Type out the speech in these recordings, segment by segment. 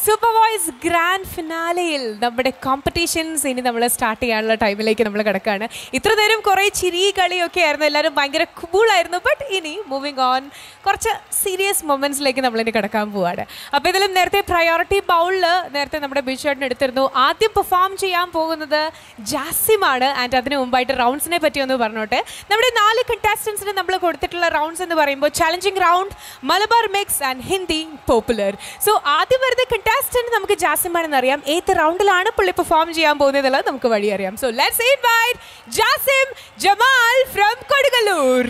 Super voice grand ഫിനാലയിൽ നമ്മുടെ competitions ഇനി നമ്മൾ സ്റ്റാർട്ട് ചെയ്യാനുള്ള ടൈമിലേക്ക് നമ്മൾ കിടക്കുകയാണ് ഇത്ര നേരം കുറേ ചിരി കളിയൊക്കെ ആയിരുന്നു എല്ലാവരും ഭയങ്കര കൂളായിരുന്നു ബട്ട് ഇനി മൂവിങ് ഓൺ കുറച്ച് സീരിയസ് മൊമെന്റ്സിലേക്ക് നമ്മൾ ഇനി കിടക്കാൻ പോവാണ് അപ്പോൾ ഇതിലും നേരത്തെ പ്രയോറിറ്റി ബൗളിൽ നേരത്തെ നമ്മുടെ ബിഷേട്ടിന് എടുത്തിരുന്നു ആദ്യം പെർഫോം ചെയ്യാൻ പോകുന്നത് ജാസിമാണ് ആൻഡ് അതിന് മുമ്പായിട്ട് റൗണ്ട്സിനെ പറ്റി ഒന്ന് പറഞ്ഞോട്ടെ നമ്മുടെ നാല് കണ്ടാസ്റ്റൻസിന് നമ്മൾ കൊടുത്തിട്ടുള്ള റൗണ്ട്സ് എന്ന് പറയുമ്പോൾ challenging round Malabar mix and Hindi popular so ആദ്യം വരുന്ന കണ്ടാസ്റ്റന്റ് നമുക്ക് ജാസിമാണെന്ന് അറിയാം ഏത് റൗണ്ടിലാണ് പുള്ളി പെർഫോം ചെയ്യാൻ പോകുന്നത് നമുക്ക് വഴി അറിയാം so let's invite Jasim Jamal from Kodungallur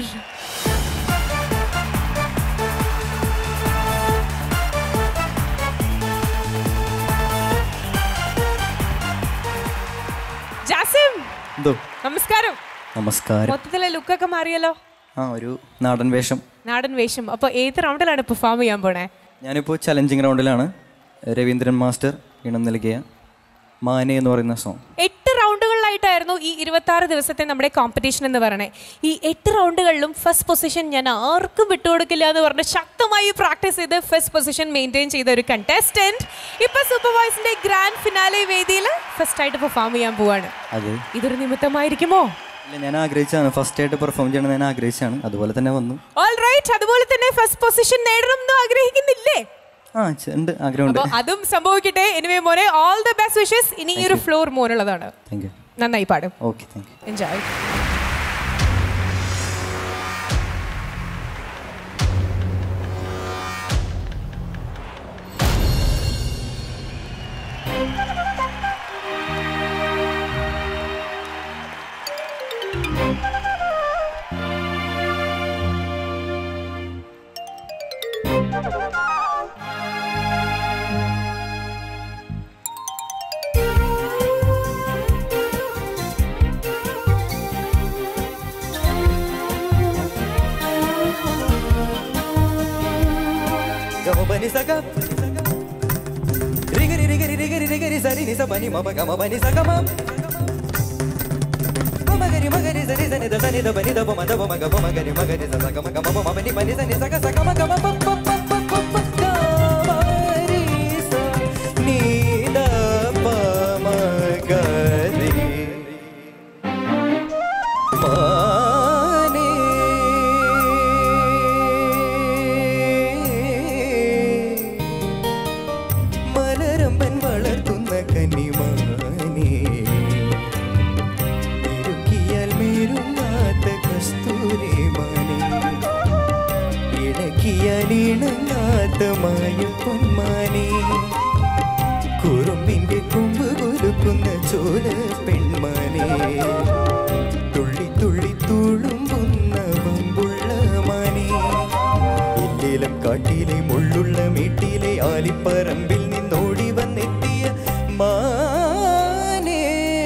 Jasim എന്തോ നമസ്കാരം നമസ്കാരം മൊത്തത്തിലെ ലുക്കൊക്കെ മാറിയല്ലോ ആ ഒരു നാടൻ വേഷം നാടൻ വേഷം അപ്പോൾ ഏത് റൗണ്ടിലാണ് പെർഫോം ചെയ്യാൻ പോണേ ഞാനിപ്പോൾ ചലഞ്ചിങ് റൗണ്ടിലാണ് രവീന്ദ്രൻ മാസ്റ്റർ ഇണം നൽകിയ മാനെ എന്ന് പറയുന്ന സോങ് എട്ട് റൗണ്ടുകളിലായിട്ടായിരുന്നു ഈ ഇരുപത്തി ആറ് ദിവസത്തെ നമ്മുടെ കോമ്പറ്റീഷൻ എന്ന് പറയണേ ഈ എട്ട് റൗണ്ടുകളിലും ഫസ്റ്റ് പൊസിഷൻ ഞാൻ ആർക്കും വിട്ടുകൊടുക്കില്ല എന്ന് പറഞ്ഞ് ശക്തമായി പ്രാക്ടീസ് ചെയ്ത് ഫസ്റ്റ് പൊസിഷൻ മെയിൻറ്റെയിൻ ചെയ്ത ഒരു കണ്ടസ്റ്റന്റ് ഇപ്പൊ സൂപ്പർ വോയിസിന്റെ ഗ്രാൻഡ് ഫിനാലെ വേദിയിൽ ഫസ്റ്റ് ആയിട്ട് പെർഫോം ചെയ്യാൻ പോവാണ് അത് ഇതൊരു നിമിത്തമായിരിക്കുമോ ഇല്ല ഞാൻ ആഗ്രഹിച്ചാണ് ഫസ്റ്റ് ആയിട്ട് പെർഫോം ചെയ്യണം ഞാൻ ആഗ്രഹിച്ചാണ് അതുപോലെ തന്നെ വന്നു ഓൾ റൈറ്റ് അതുപോലെ തന്നെ ഫസ്റ്റ് പൊസിഷൻ നേടണം എന്ന് ആഗ്രഹിക്കുന്നില്ലേ ആ ചെ- ഉണ്ട് ആഗ്രഹമുണ്ട് അപ്പൊ അതും സംഭവിക്കട്ടെ എനിവേ മോനെ ഓൾ ദ ബെസ്റ്റ് വിഷസ് ഇനി ഈ ഒരു ഫ്ലോർ മോനുള്ളതാണ് താങ്ക് യു നന്നായി പാടും ഓക്കെ താങ്ക് യു എൻജോയ് గమపని సగ రిగరి రిగరి రిగరి రిగరి సరి నిస పని మమ గమ పని సగమ మగరి మగరి సరి సని ద సని ద పని ద పమ ద పమ గ పమ గరి మగరి స సగమ గమ పమ మని పని సని సగ సగమ గమ ప ప ప ప ప ప గరి స ని ద ప మ గరి മാനേ മലരമ്പൻ വളർത്തുന്ന കന്നിമാനേ ഇരുക്കിയാൽ മേരുങ്ങാത്ത കസ്തൂരി മാനേ ഇണക്കിയാൽ ഇണങ്ങാത്ത മായ പൊന്മാനേ കുറുമ്പിന്റെ കൊമ്പ് കുലുക്കുന്ന ചോല പെൺമാനേ തുള്ളി തുള്ളി തുളുമ്പുന്ന വമ്പുള്ള മാനേ ഇല്ലേലം കാട്ടിലെ മുള്ളുള്ള വീട്ടിലെ ആലിപ്പറമ്പിൽ നിന്നോടി വന്നെത്തിയ മാനേ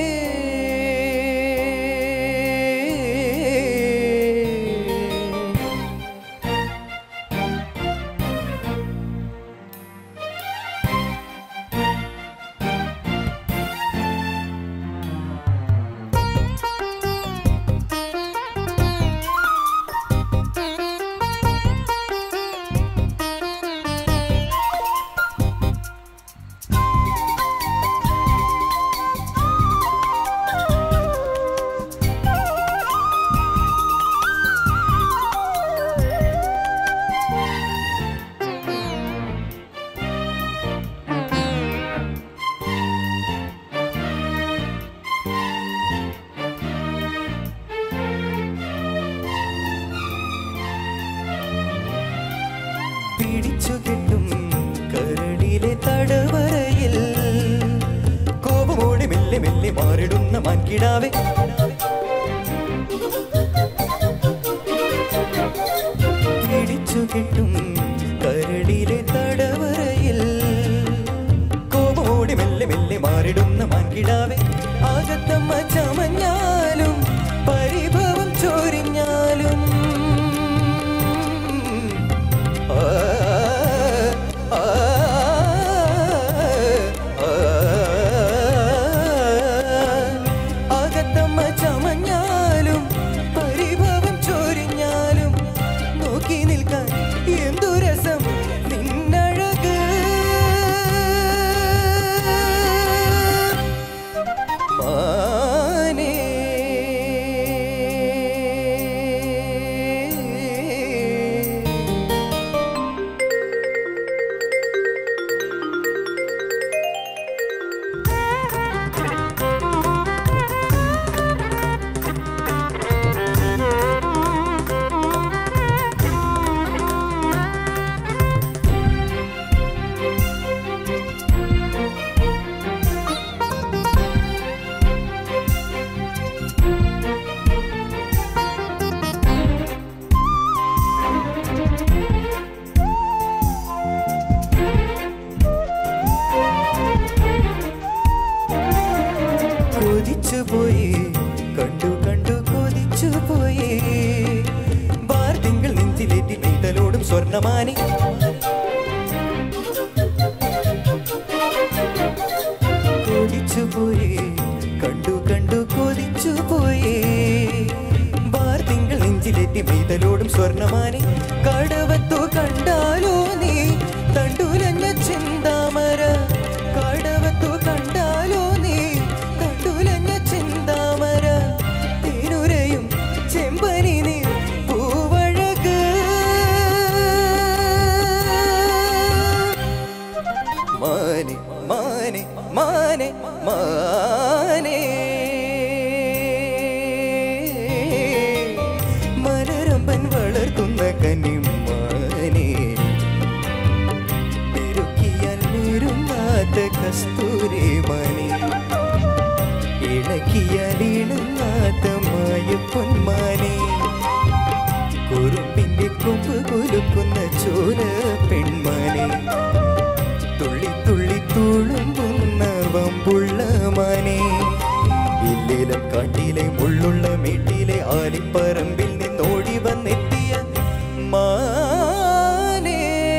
പിടിച്ചു കിട്ടും കരടിലെ തടവറയിൽ കോപമോടി മെല്ലെ മെല്ലെ മാറിടുന്ന മാൻകിടാവെ പിടിച്ചു കിട്ടും കരടിലെ തടവറയിൽ കോപമോടി മെല്ലെ മെല്ലെ മാറിടുന്ന മാൻകിടാവെ ആകത്തമ്മ ചമഞ്ഞാലും പരിഭവം ചോരിഞ്ഞാലും ആ, ആ, ആ, അകത്തമ്മ ചമഞ്ഞാലും പരിഭവം ചോരിഞ്ഞാലും നോക്കി നിൽക്കാൻ എന്തു രസം നിന്നഴക് പോയി കണ്ടു കണ്ടു കൊതിച്ചു പോയി ബാർ തിങ്കൾ നെഞ്ചിലേറ്റി നീതലോടും സ്വർണ്ണമാനി കൊതിച്ചു പോയി കണ്ടു കണ്ടു കൊതിച്ചു പോയി ബാർ തിങ്കൾ നെഞ്ചിലേറ്റി മെയ്തലോടും സ്വർണ്ണമാനി കടവത്തു കണ്ടാലോ നീ തണ്ടുലഞ്ഞ ചിന്താമര കടവത്തു കണ്ടാലോ നീ തണ്ടുലഞ്ഞ ചിന്താമര തേനുരയും ചെമ്പനി നീ പൂവഴക് മാനെ മാനെ മാനെ മാനെ മലരമ്പൻ വളർത്തുന്ന കന്നിമാനെ പെരുക്കിയാൽ നിരുന്നാത്ത കസ്തൂരി മണി ഇണക്കിയാൽ ഇണങ്ങാത്ത മായ പൊന്മാനെ കുറുമ്പിന്റെ കൊമ്പ് കുലുക്കുന്ന ചോര പെൺമാനെ തുള്ളി തുള്ളി തുളുമ്പുന്ന വമ്പുള്ള മാനെ ഇല്ലേലം കാട്ടിലെ മുള്ളുള്ള മേട്ടിലെ ആലിപ്പറമ്പിൽ നിന്നോടി വന്നെത്തിയ മാനേ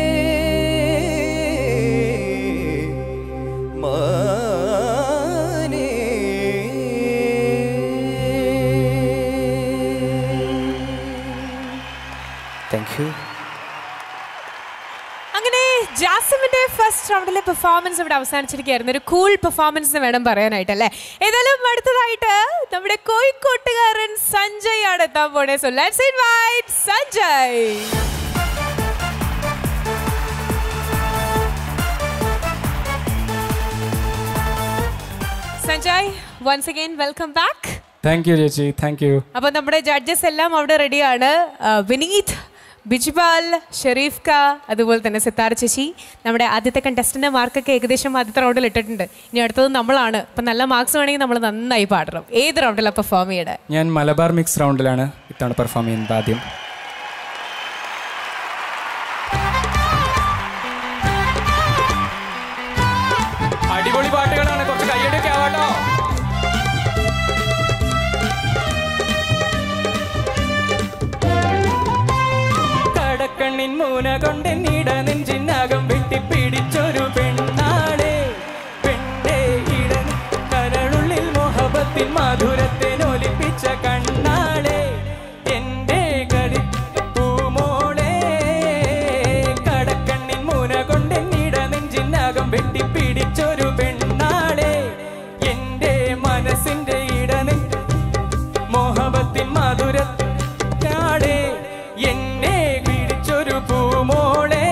മാനേ താങ്ക് യു അങ്ങനെ ജാസിമിന്റെ ഫസ്റ്റ് റൗണ്ടിലെ പെർഫോമൻസ് ഇവിടെ അവസാനിച്ചിരിക്കുകയായിരുന്നു ഒരു കൂൾ പെർഫോമൻസ് എന്ന് വേണം പറയാനായിട്ട് അല്ലേ ഏതായാലും അടുത്തതായിട്ട് നമ്മുടെ കോഴിക്കോട്ടുകാരൻ സഞ്ജയ് ആണ് എത്താൻ പോണേ so let's invite Sanjay Sanjay once again welcome back thank you ചേച്ചി താങ്ക് യു അപ്പൊ നമ്മുടെ ജഡ്ജസ് എല്ലാം അവിടെ റെഡിയാണ് വിനീത് ബിജ്പാൽ ഷെരീഫ് ക അതുപോലെ തന്നെ സിത്താര ചേച്ചി നമ്മുടെ ആദ്യത്തെ കണ്ടസ്റ്റന്റ് മാർക്കൊക്കെ ഏകദേശം ആദ്യത്തെ റൗണ്ടിൽ ഇട്ടിട്ടുണ്ട് ഇനി അടുത്തത് നമ്മളാണ് അപ്പൊ നല്ല മാർക്സ് വേണമെങ്കിൽ നമ്മൾ നന്നായി പാടണം ഏത് റൗണ്ടിലാണ് പെർഫോം ചെയ്യണേ ഞാൻ മലബാർ മിക്സ് റൗണ്ടിലാണ് ഇത്തവണ പെർഫോം ചെയ്യുന്നത് ആദ്യം അടിപൊളി പാട്ടുകളാണ് കുറച്ച് കൈയ്യടിയൊക്കെ ആവാട്ടോ കടക്കണ്ണിൻ മൂന കൊണ്ട് നീട നെഞ്ചിനകം വെട്ടിപ്പിടിച്ചൊരു പെണ്ണാളെ പെണ്ണേ ഇട കരളുള്ളിൽ മോഹബത്തിൽ മധുരത്തെ ഒലിപ്പിച്ച കണ്ണാളെ എന്റെ കടി പൂമോളെ കടക്കണ്ണിൻ മൂന കൊണ്ട് നീട നെഞ്ചിനകം വെട്ടിപ്പിടിച്ചൊരു പെണ്ണാളെ എന്റെ മനസ്സിന്റെ ഇടനെ മോഹബത്തിൻ മധുരത്താടെ എന്നെ പിടിച്ചൊരു പൂമോളെ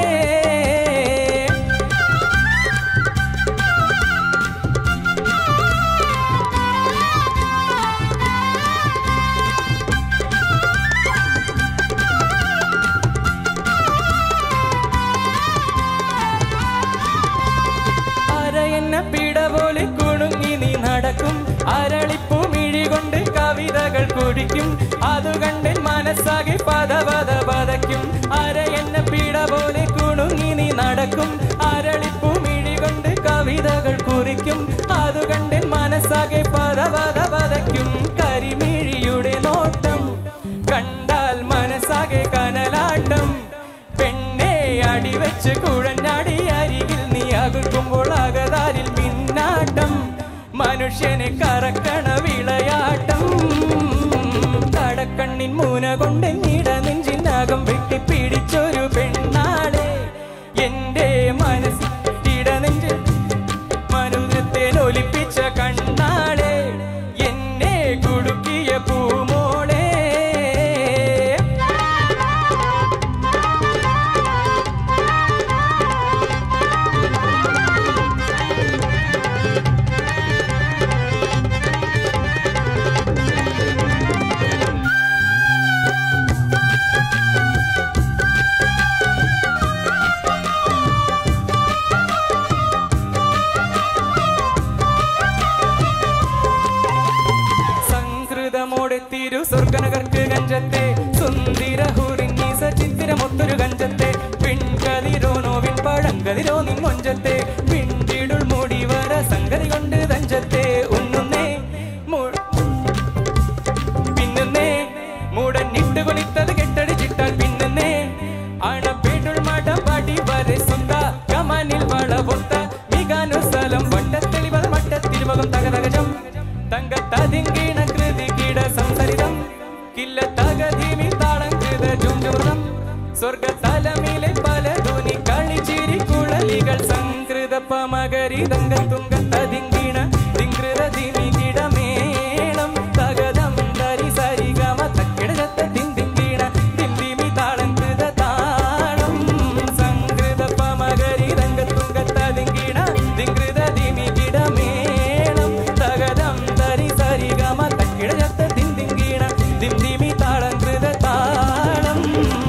അരയെന്ന പിട പോലെ കുണുങ്ങി നീ നടക്കും അരളിപ്പൂ മിഴി കൊണ്ട് കവിതകൾ കുടിക്കും അതു കണ്ട് മനസ്സാകെ പത പത പതയ്ക്കും അരയെന്ന പിട പോലെ കുണുങ്ങി നീ നടക്കും അരളിപ്പൂ മിഴി കൊണ്ട് കവിതകൾ കുറിക്കും അതു കണ്ട് മനസ്സാകെ പത പത പതയ്ക്കും കരിമിഴിയുടെ നോട്ടം കണ്ടാൽ മനസ്സാകെ കനലാട്ടം പെണ്ണെ അടിവെച്ച് കുഴഞ്ഞാടി അരികിൽ നീ അകൽക്കുമ്പോൾ അകതാരിൽ മിന്നാട്ടം മനുഷ്യനെ കറക്കണ വിളയാട്ടം കടക്കണ്ണിൻ മൂന കൊണ്ട് നീട നെഞ്ചിനകം വെട്ടിപ്പിടിച്ചൊരു പെണ്ണാളെ എന്റെ മനസ്സ് ഇടനെഞ്ചിൽ മനുഷ്യത്തെ ഒലിപ്പിച്ച കണ്ണാളെ എന്നെ കുടുക്കിയ പൂമോളെ സ്വർഗതലം വട്ടത്തെളിവൽ മട്ടത്തിരുവകം തകതകജം തങ്കത്തതിങ്കീണ കൃതി കീട സംസരിതം കില്ല തകധീമി താളം കൃത ജുംജുമൃതം സ്വർഗതലമിലെ പല ധുനി കളിച്ചിരി കുഴലികൾ സംകൃത പമകരി തങ്കത്തുങ്ക തതിങ്കീണ തിങ്കൃത ധിമി കിടമേളം തകതം തരി സരി ഗമ തക്കിടത്ത തിന്തിങ്കീണ തിന്തിമി താളം കൃത താളം സംകൃത പമകരി തങ്കത്തുങ്ക തതിങ്കീണ തിങ്കൃത ധിമി കിടമേളം തകതം തരി സരി ഗമ തക്കിടത്ത തിന്തിങ്കീണ തിന്തിമി താളം കൃത താളം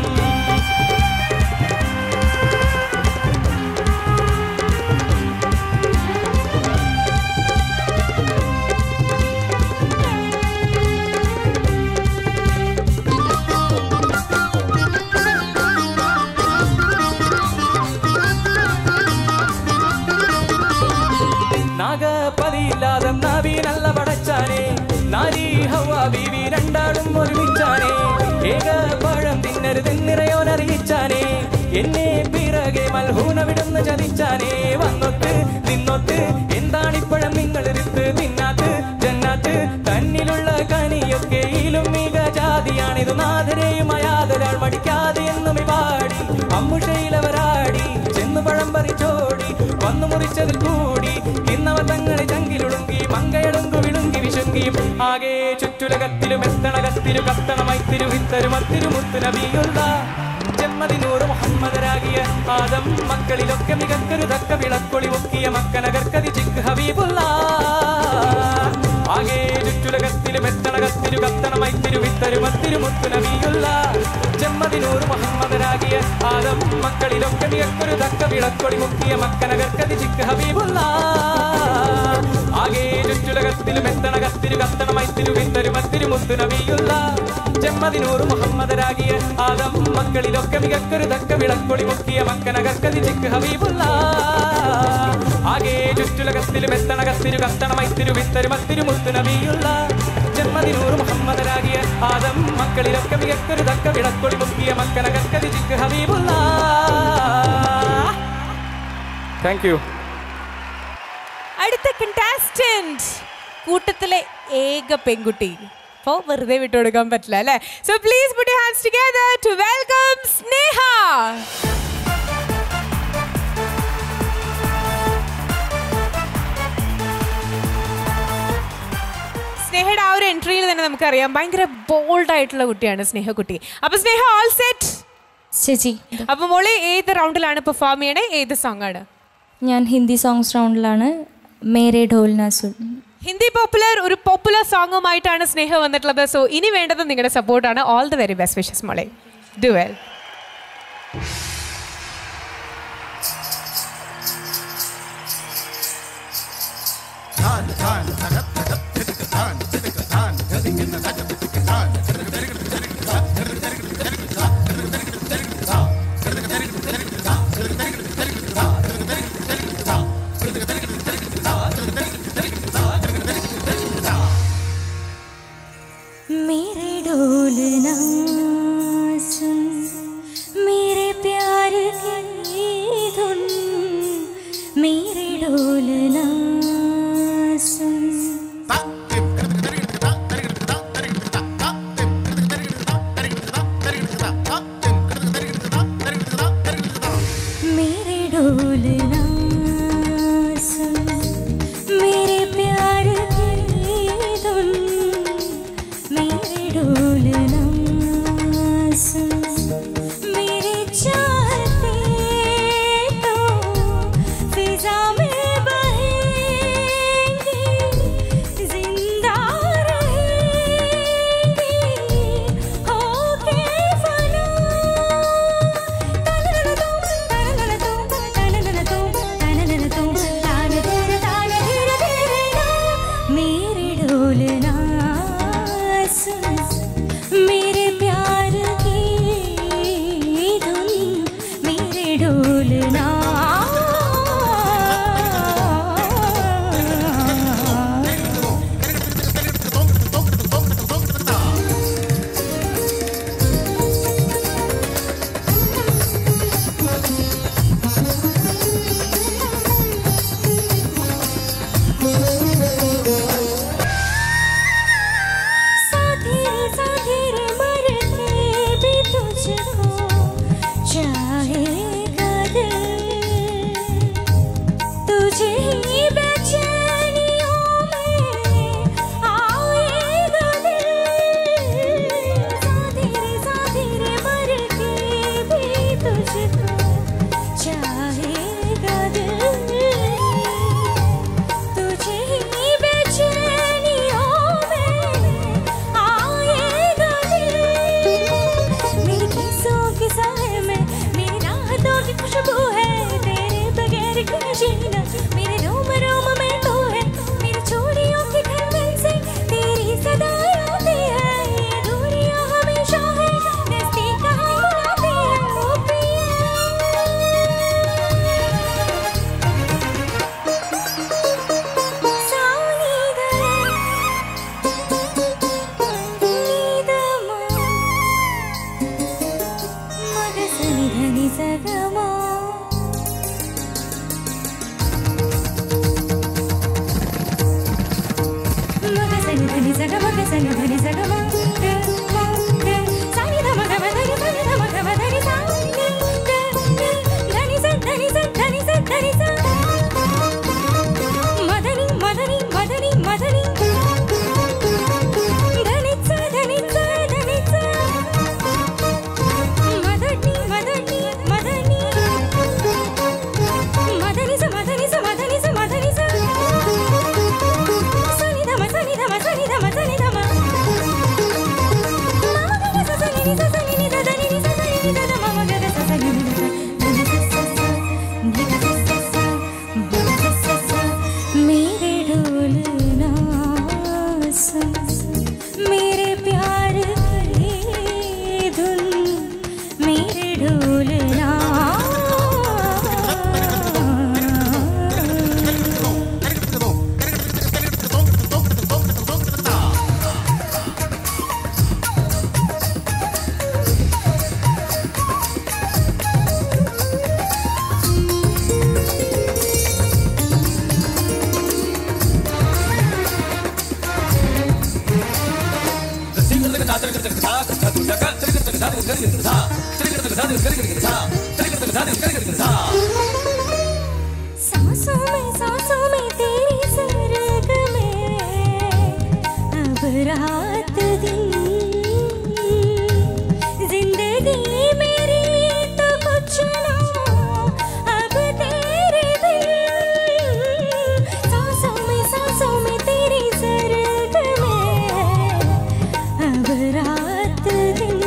നാഗപതിയില്ലാതെ നവി നല്ല പടച്ചാനേ നാരി ഹവ ബീവി രണ്ടാളും ഒരുമിച്ചാനേ ഏക പഴം തിന്നരുതെന്നിറയോൻ അറിയിച്ചാനേ എന്നെ പിറകെ മൽഹൂന വിടുന്ന് ചതിച്ചാനേ വന്നൊത്ത് നിന്നൊത്ത് എന്താണിപ്പഴം നിങ്ങൾ എടുത്ത് തിന്നാത്ത് ജന്നാത്ത് തന്നിലുള്ള കനിയൊക്കെയിലും മിക ജാതിയാണിത് നാഥരെയും അയാതൊരാൾ മടിക്കാതെ എന്നും പാടി അമ്മുഷയിലവരാടി ചെന്നു പഴം പറിച്ചോടി വന്നു മുറിച്ചതിൽ കൂടി ഇന്നവ തങ്ങളെ ചങ്കിലുളുങ്കി മങ്കയടുങ്കു വിളുങ്കി വിശുങ്കിയും ആകെ ചുറ്റുലകത്തിലും എത്തണകത്തിരു കത്തണമൈത്തിരു വിത്തരു മത്തിരു മുത്തു നബിയുള്ള ജന്മദിനൂറ് മുഹമ്മദരാകിയ ആദം മക്കളിലൊക്കെ മികക്കൊരു തക്ക വിളക്കൊളി ഒക്കിയ മക്കനകർക്കതി ചിക്ക് ഹബീബുള്ള ആകെ ചുറ്റുലകത്തിലും എത്തണകത്തിരു കത്തണമൈത്തിരു വിത്തരു മത്തിരു മുത്തു നബിയുള്ള ജന്മദിനൂറ് മുഹമ്മദരാകിയ ആദം മക്കളിലൊക്കെ മികക്കൊരു തക്ക വിളക്കൊളി മുക്കിയ മക്കനകർക്കതി ചിക്ക് ഹബീബുള്ള ആകെ ചുറ്റുലകത്തിലും എത്തണകത്തിരു കത്തണമൈത്തിരു വിത്തരു മത്തിരു മുത്തു നബിയുള്ള ജന്മദിനൂറ് മുഹമ്മദരാകിയ ആദം മക്കളിലൊക്കെ മികക്കൊരു തക്ക വിളക്കൊളി മുക്കിയ മക്കനകർക്കതി ചിക്ക് ഹബീബുള്ള ആകെ ചുറ്റുലകത്തിലും എത്തണകത്തിരു കത്തണമൈത്തിരു വിത്തരു മത്തിരു മുത്തു നബിയുള്ള ജന്മദിനൂറ് മുഹമ്മദരാകിയ ആദം മക്കളിലൊക്കെ മികക്കൊരു തക്ക വിളക്കൊളി മുക്കിയ മക്കനകർക്കതി ചിക്ക് ഹബീബുള്ള താങ്ക് യു അടുത്ത കണ്ടാസ്റ്റന്റ് കൂട്ടത്തിലെ ഏക പെൺകുട്ടി അപ്പോ വെറുതെ വിട്ടുകൊടുക്കാൻ പറ്റില്ല അല്ലേ so please put hands together to welcome Sneha സ്നേഹയുടെ ആ ഒരു എൻട്രിയിൽ തന്നെ നമുക്കറിയാം ഭയങ്കര ബോൾഡ് ആയിട്ടുള്ള കുട്ടിയാണ് സ്നേഹക്കുട്ടി അപ്പൊ സ്നേഹ ഓൾ സെറ്റ് ചേച്ചി അപ്പൊ മോളെ ഏത് റൗണ്ടിലാണ് പെർഫോം ചെയ്യണേ ഏത് സോങ് ആണ് ഞാൻ ഹിന്ദി സോങ്സ് റൗണ്ടിലാണ് മേരെ ഢോൽ നാസുർ ഹിന്ദി പോപ്പുലർ ഒരു പോപ്പുലർ സോങ്ങുമായിട്ടാണ് സ്നേഹ വന്നിട്ടുള്ളത് സോ ഇനി വേണ്ടത് നിങ്ങളുടെ സപ്പോർട്ടാണ് all the very best wishes മോളെ ഡു വെൽ मेरे ढोलना सुन मेरे प्यार की धुन मेरे ढोलना सुन मेरे ढोलना सुन मेरे प्यार की धुन मेरे ढोलना सुन मेरे चाहते तो फिजा में बहे तुझे ही बेचैनियों में आएगा दिल साथी रे साथी रे मर के भी तुझको चाहेगा दिल तुझे ही बेचैनियों में आएगा दिल मेरी किस्सों के साए में मेरी राहतों की खुशबू है तेरे बगैर क्या जीना मेरे रोम रोम में तू है मेरी चूड़ियों की खलबल से तेरी सदाएं आती है ये दूरियां हमेशा है नजदीक कहाँ बुलाती है ओ पिया सावनीदरे ನೀದಮ ಮಗಸನಿ ಧನಿ ಸಗಮ ಮಗಸನಿ ಧನಿ ಸಗ ಮಗಸನಿ ಧನಿ ಸಗಮ ಸಾನಿ ಧಮ ಧಮ ಧನಿ ಧನಿ ಧಮ ಧಮ ಧನಿ ಸಾ ಧನಿ ಸ ಧನಿ ಸ ಧನಿ ಸ ಧನಿ ಸ ಮದನಿ ಮದನಿ ಮದನಿ ಮದನಿ ಧನಿಸ ಧನಿಸ ಧನಿಸ ಮದನಿ ಮದನಿ ಮದನಿ ಮದನಿಸ ಮದನಿಸ ಮದನಿಸ ಮದನಿಸ ಸನಿಧಮ ಸನಿಧಮ ಸನಿಧಮ ಸನಿಧಮ ಮಮಗದ ಸನಿನಿಸ ಸನಿನಿದ ಧನಿನಿಸ ಸನಿನಿದ ಮಮಗದ ಸನಿನಿದ ಧನಿಸ ಸಸ ಧನಿಸ ಸಸ ಧನಿಸ ಸಸ मेरे ढोलना सुन मेरे प्यार की धुन मेरे ढोलना सांसों में सांसों में तेरी सरग में अब रात दिन जिंदगी मेरी तो कुछ ना अब तेरे बिन सांसों में सांसों में तेरी सरग में अब रात दिन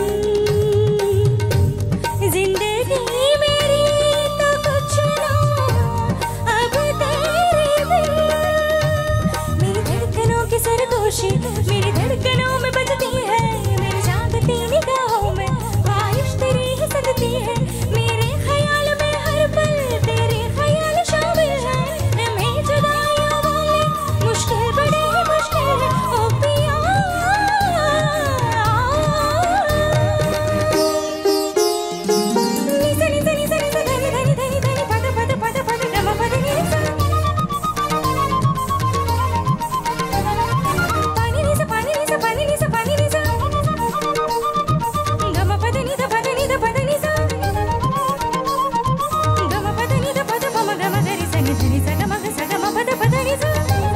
जिंदगी मेरी तो कुछ ना अब तेरे बिन मेरी धड़कनों की सरगोशी मेरी धड़कनों में बजती है मेरी जागती निगाहों में ख्वाहिश तेरी ही सजती है मेरे ख्याल में हर पल तेरे ख्याल शामिल है लम्हे जुदाइयों वाले मुश्किल बड़े ही मुश्किल है ओ पिया నిసని సని సని సని ధని ధని ధని పద పద పద పద గమ పద ని స పని ని స పని ని స పని ని స పని ని స గమ పద ని ద పద ని ద పద ని స గమ పద ని ద పద పమ గమ గరి స ని ధని స గమ గ స గమ పద పద ని స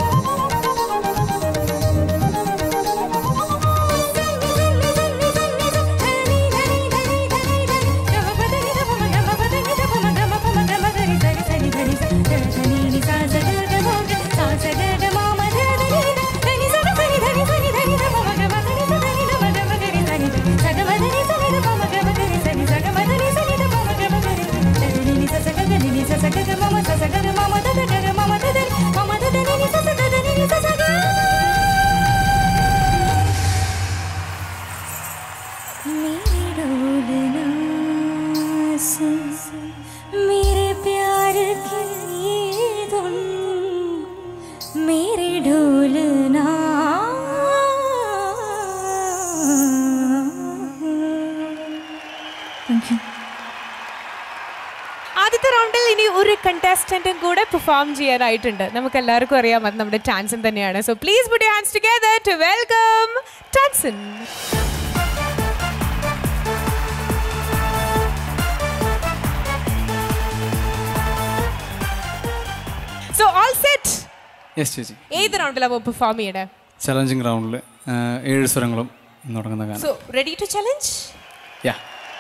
मेरे डोलना सुन मेरे प्यार की धुन मेरे ढोलना താങ്ക് യു ആദ്യത്തെ റൗണ്ടിൽ ഇനി ഒരു കണ്ടസ്റ്റന്റും കൂടെ പെർഫോം ചെയ്യാനായിട്ടുണ്ട് നമുക്ക് എല്ലാവർക്കും അറിയാം അത് നമ്മുടെ ടാൻസൺ തന്നെയാണ് so please put hands together to welcome Tanson so all set yes ചേച്ചി ഏത് റൗണ്ടിലാണ് പെർഫോം ചെയ്യണേ ചലഞ്ചിങ് റൗണ്ടിൽ ഏഴ് സ്വരങ്ങളും എന്ന് തുടങ്ങുന്ന ഗാനം സോ റെഡി ടു ചലഞ്ച് യാ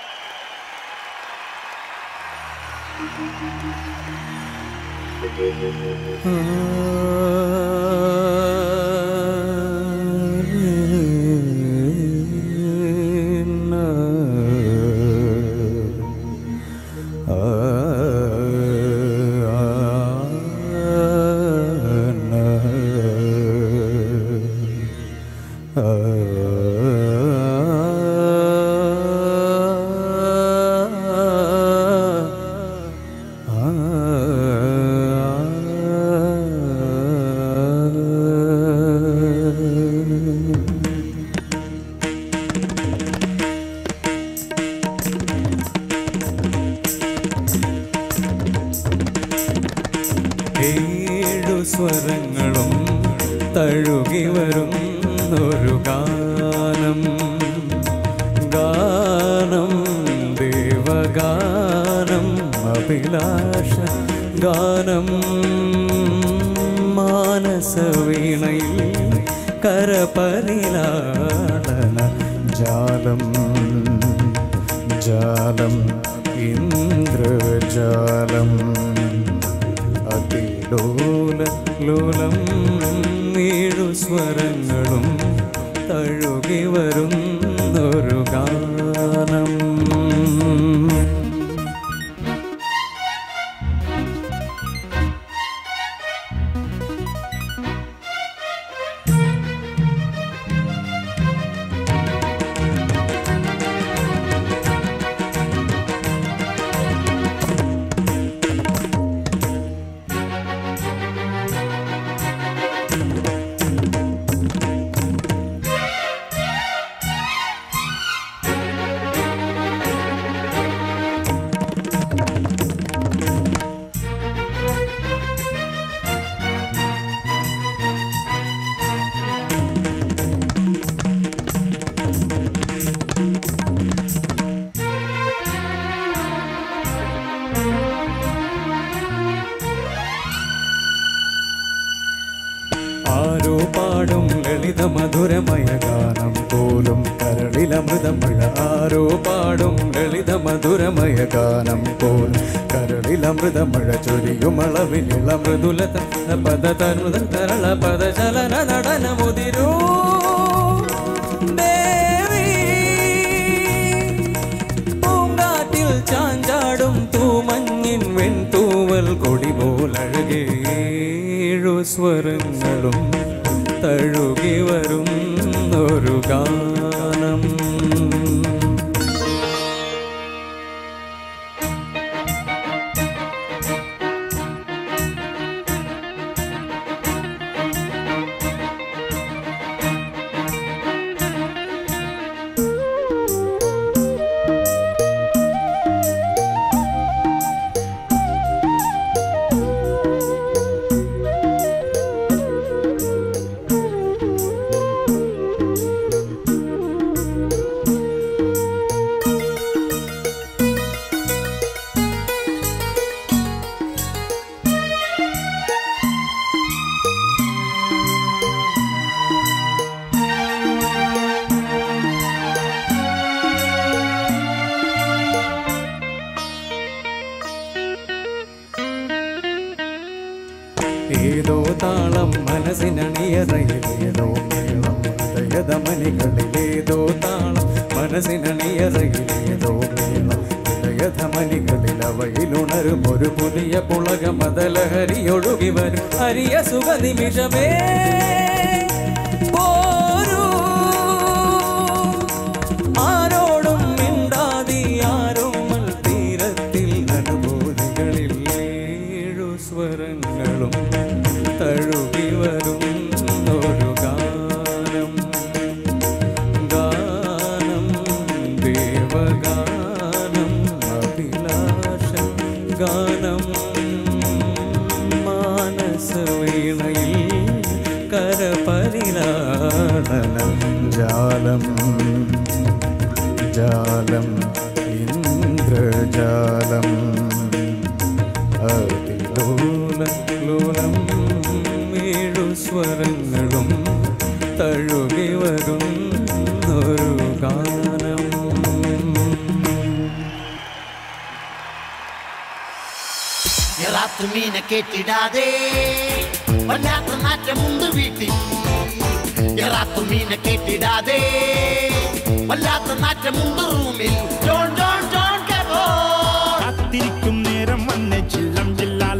ഏഴു സ്വരങ്ങളും തഴുകി വരുന്നൊരു ഗാനം ഗാനം ദേവഗാനം അഭിലാഷ ഗാനം മാനസവീണയിൽ കരപരിലാളന ജാലം ജാലം ഇന്ദ്രജാലം അതിലോല ലോലം ഏഴു സ്വരങ്ങളും തഴുകി വരുന്നൊരു ഗാനം ആരോ പാടും ലളിത മധുരമയ ഗാനം പോലും കരളിലമൃതമഴ ആരോ പാടും ലളിത മധുരമയ ഗാനം പോലും കരളിലമൃതമഴ ചൊരിയുമളവിലുള്ള മൃദുലത പദ തരുത തരള പദ ചലന നടന മുതിരൂ ദേവി പൂങ്കാറ്റിൽ ചാഞ്ചാടും തൂമഞ്ഞിൻ വെൺതൂവൽ കൊടി പോലഴകേഴു സ്വരങ്ങളും തഴുകി വരുന്നൊരു ഗാനം ഏതോ താളം മനസ്സിനണിയറയിലേതോ മേളം ഹൃദയധമനികളിലേതോ താളം മനസ്സിനണിയറയിലേതോ മേളം ഹൃദയധമനികളിൽ അവയിലുണരും ഒരു പുതിയ പുളക മതലഹരി ഒഴുകി വരും അരിയ സുഖ നിമിഷമേ പോരൂ ആരോടും മിണ്ടാതി ആരോമൽ തീരത്തിൽ അനുഭൂതികളിൽ ഏഴു സ്വരങ്ങളും തഴുകി വരും ഒരു ഗാനം ഗാനം ദേവഗാനം അഭിലാഷ ഗാനം മാനസവീണയിൽ കരപരിലാളനം ജാലം ജാലം ഇന്ദ്രജാലം അതിലോല താലോലം ഏഴു സ്വരങ്ങളും തഴുകി വരുന്നൊരു ഗാനം എറാത്തു മീനെ കേട്ടിടാതെ വല്ലാത്ത നാറ്റമുണ്ട് വീട്ടിൽ എറാത്തു മീനെ കേട്ടിടാതെ വല്ലാത്ത നാറ്റമുണ്ട് റൂമിൽ ജോൺ ജോൺ ജോൺ കെവോ കാത്തിരിക്കും നേരം വന്ന് ചില്ലം ചില്ലാല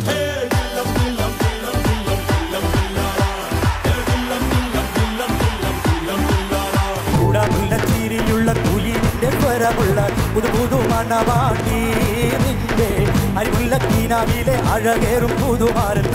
കൂടാമുള്ള ചിരിയുള്ള കുലിന്റെ സ്വരമുള്ള പുതു പുതു മണവാട്ടി നിന്റെ അരിമുള്ള കീനാവിലെ അഴകേറും പുതുമാരൻ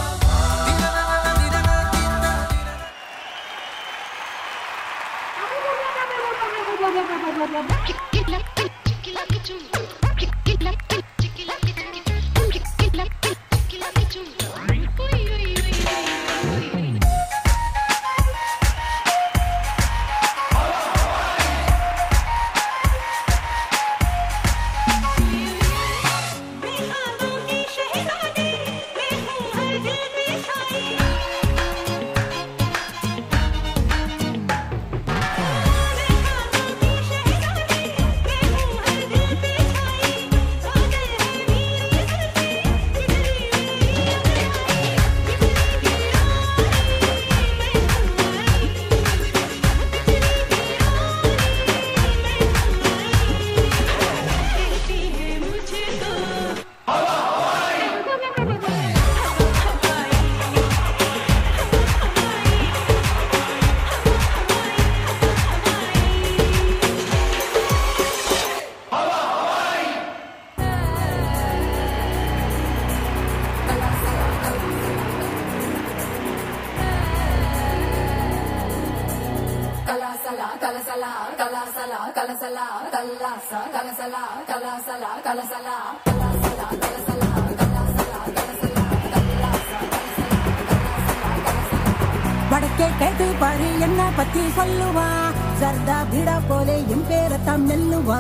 வடக்கே கேட்டு பாரு என்ன பத்தி சொல்லுவா சர்தா பீடா போலே என் பேரத்தாம் நெல்லுவா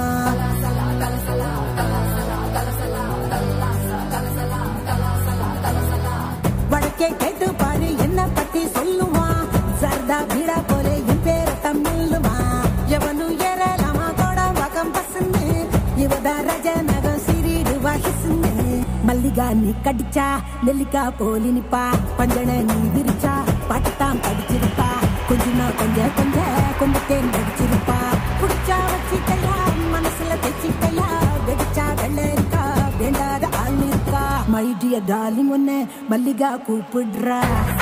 வடக்கே கேட்டு பாரு என்ன பத்தி சொல்லுவா சர்தா பீடா போலே என் பேரத்தாம் நெல்லுவா எவனு ஏறலாமா கோட வகம் பசுன்னு இவதா ரஜ நகம் சிறிடுவா ஹிசுன்னு மல்லிகா நீ கடிச்சா நெல்லிக்கா போலி நிப்பா பஞ்சன நீ விரிச்சா பாட்டுத்தான் படிச்சிருப்பா கொஞ்சமா கொஞ்ச கொஞ்ச கொம்பத்தேன் படிச்சிருப்பா புடிச்சா வச்சிக்கையா மனசுல தைச்சிக்கையா வெடிச்சா வெள்ளரிக்கா வேண்டாத ஆள் இருக்கா மை டியர் டார்லிங் ஒன்னு மல்லிகா கூப்பிடுறா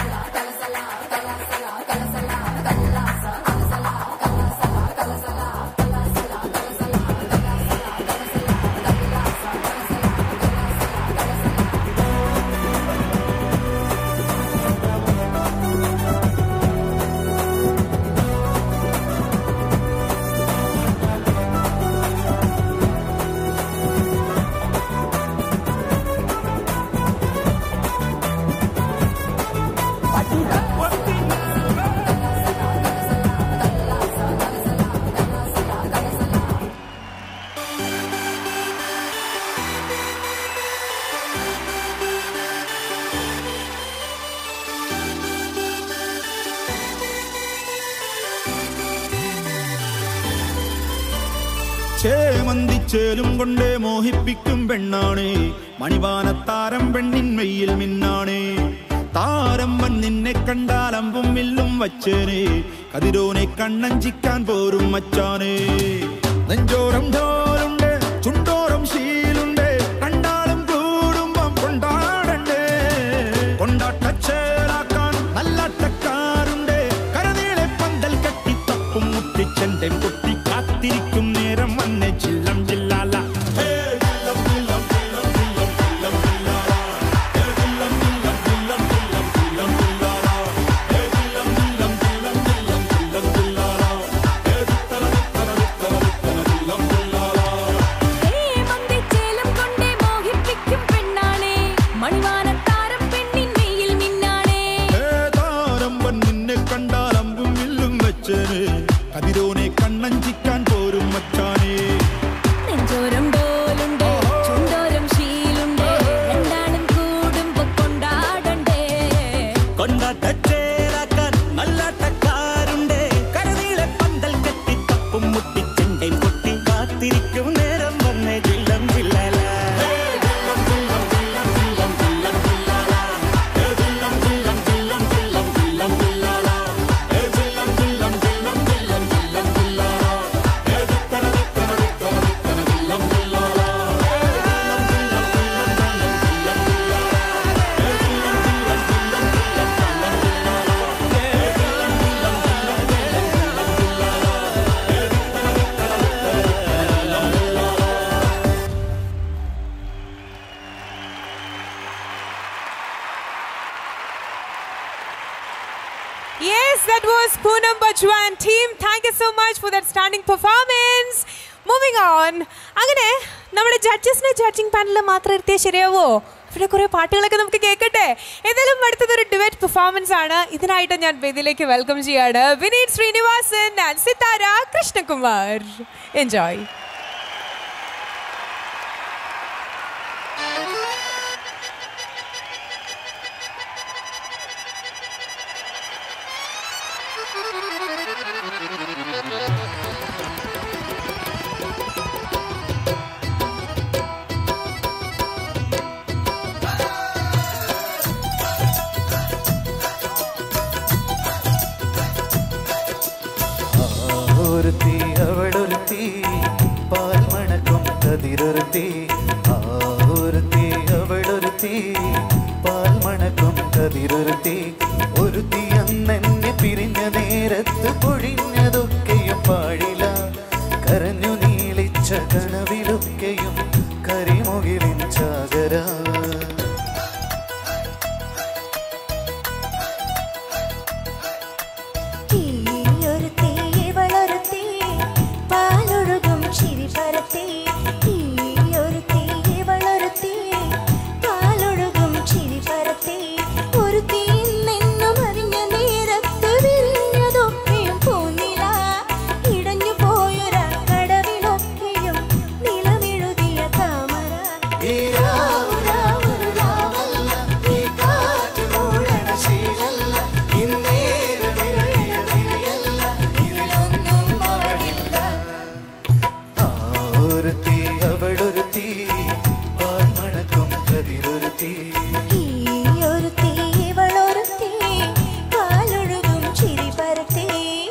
ചേമന്തിച്ചേലും കൊണ്ടേ മോഹിപ്പിക്കും പെണ്ണാണേ മണിവാനത്താരം പെണ്ണിൻ മെയ്യിൽ മിന്നാണേ താരം വൻ നിന്നെ കണ്ടാൽ അമ്പും വില്ലും വച്ചേനെ കതിരോനെ കണ്ണഞ്ചിക്കാൻ പോരും മച്ചാനേ നെഞ്ചോരം ധോലുണ്ട് ചുണ്ടോരം ശീലുണ്ട് കണ്ടാലും കൂടുമ്പം കൊണ്ടാടണ്ടേ കൊണ്ടാട്ടച്ചേലാക്കാൻ നല്ലാട്ടക്കാരുണ്ട് കരനീളെ പന്തൽ കെട്ടി തപ്പും മുട്ടിച്ചെന്റെ പൊട്ടി കാത്തിരിക്കും നേരം വന്നെ ചില്ലം ചില്ലാല മന്ദിച്ചേലം കൊണ്ടേ മോഹിപ്പിക്കും പെണ്ണാണേ മണിവാനത്താരം പെണ്ണിൻ മെയ്യിൽ മിന്നാണേ Yes, that was Poonam Bajwan team. Thank you so much for that stunning performance. Moving on. അങ്ങനെ നമ്മുടെ ജഡ്ജസിനെ ജഡ്ജിങ് പാനലിൽ മാത്രം ഇരുത്തിയാൽ ശരിയാവോ ഇവിടെ കുറെ പാട്ടുകളൊക്കെ നമുക്ക് കേൾക്കട്ടെ ഏതായാലും അടുത്തത് ഒരു ഡിബേറ്റ് പെർഫോമൻസ് ആണ് ഇതിനായിട്ട് ഞാൻ വേദിയിലേക്ക് വെൽക്കം ചെയ്യാണ് വിനീത് ശ്രീനിവാസൻ ആൻഡ് സിതാര കൃഷ്ണകുമാർ എൻജോയ് ഒരുത്തി അവളൊരുത്തി പാൽമണക്കും കതിരൊരുത്തി ആ ഒരുത്തി അവളൊരുത്തി പാൽമണക്കും കതിരൊരുത്തി ഒരുത്തി അന്നെന്നെ പിരിഞ്ഞ നേരത്ത് പൊഴിഞ്ഞതൊക്കെയും പാടില്ല കരഞ്ഞു നീളിച്ച കനവിലൊക്കെയും കരിമുകിലിൻ ചാകര തീയൊരുത്തി ഇവളൊരുത്തി പാലൊഴുകും ചിരി പരത്തി തീയൊരുത്തി ഇവളൊരുത്തി പാലൊഴുകും ചിരി പരത്തി ഒരുത്തി നിന്നും അറിഞ്ഞ നേരത്ത് വിരിഞ്ഞതൊക്കെയും പോന്നില്ല ഇടഞ്ഞു പോയൊരാ കടവിലൊക്കെയും നിലമെഴുതിയ താമര ഈ രാവു രാവു രാവല്ല, ഈ കാറ്റ് മൂടണ ശീലല്ല, ഇന്നേരം ഇഴയ തിരയല്ല, ഇതിലൊന്നും അവളില്ല. ആ ഒരുത്തി അവളൊരുത്തി പാൽമണക്കും കതിരൊരുത്തി ഈയൊരുത്തി ഇവളൊരുത്തി പാലൊഴുകും ചിരി പരത്തി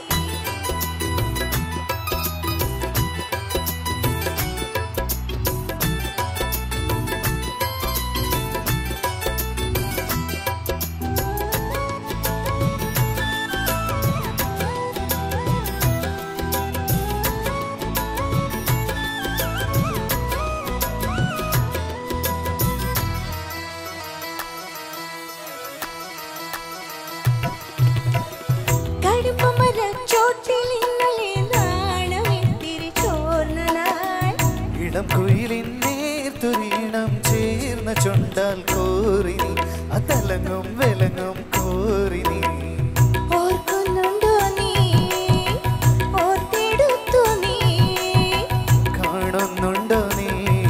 കടുപ്പമരച്ചോട്ടിൽ ഇന്നലെ നാണമിത്തിരി ചോർന്ന നാൾ ഇളം കുയിലിൻ നേർത്തുരീണം ചേർന്ന ചൊണ്ടാൽ കോറിനി അതലങ്ങും വിലങ്ങും കോറിനി ഓർക്കുന്നുണ്ടോ നീ ഓർത്തെടുത്തു നീ കാണുന്നുണ്ടോ നീ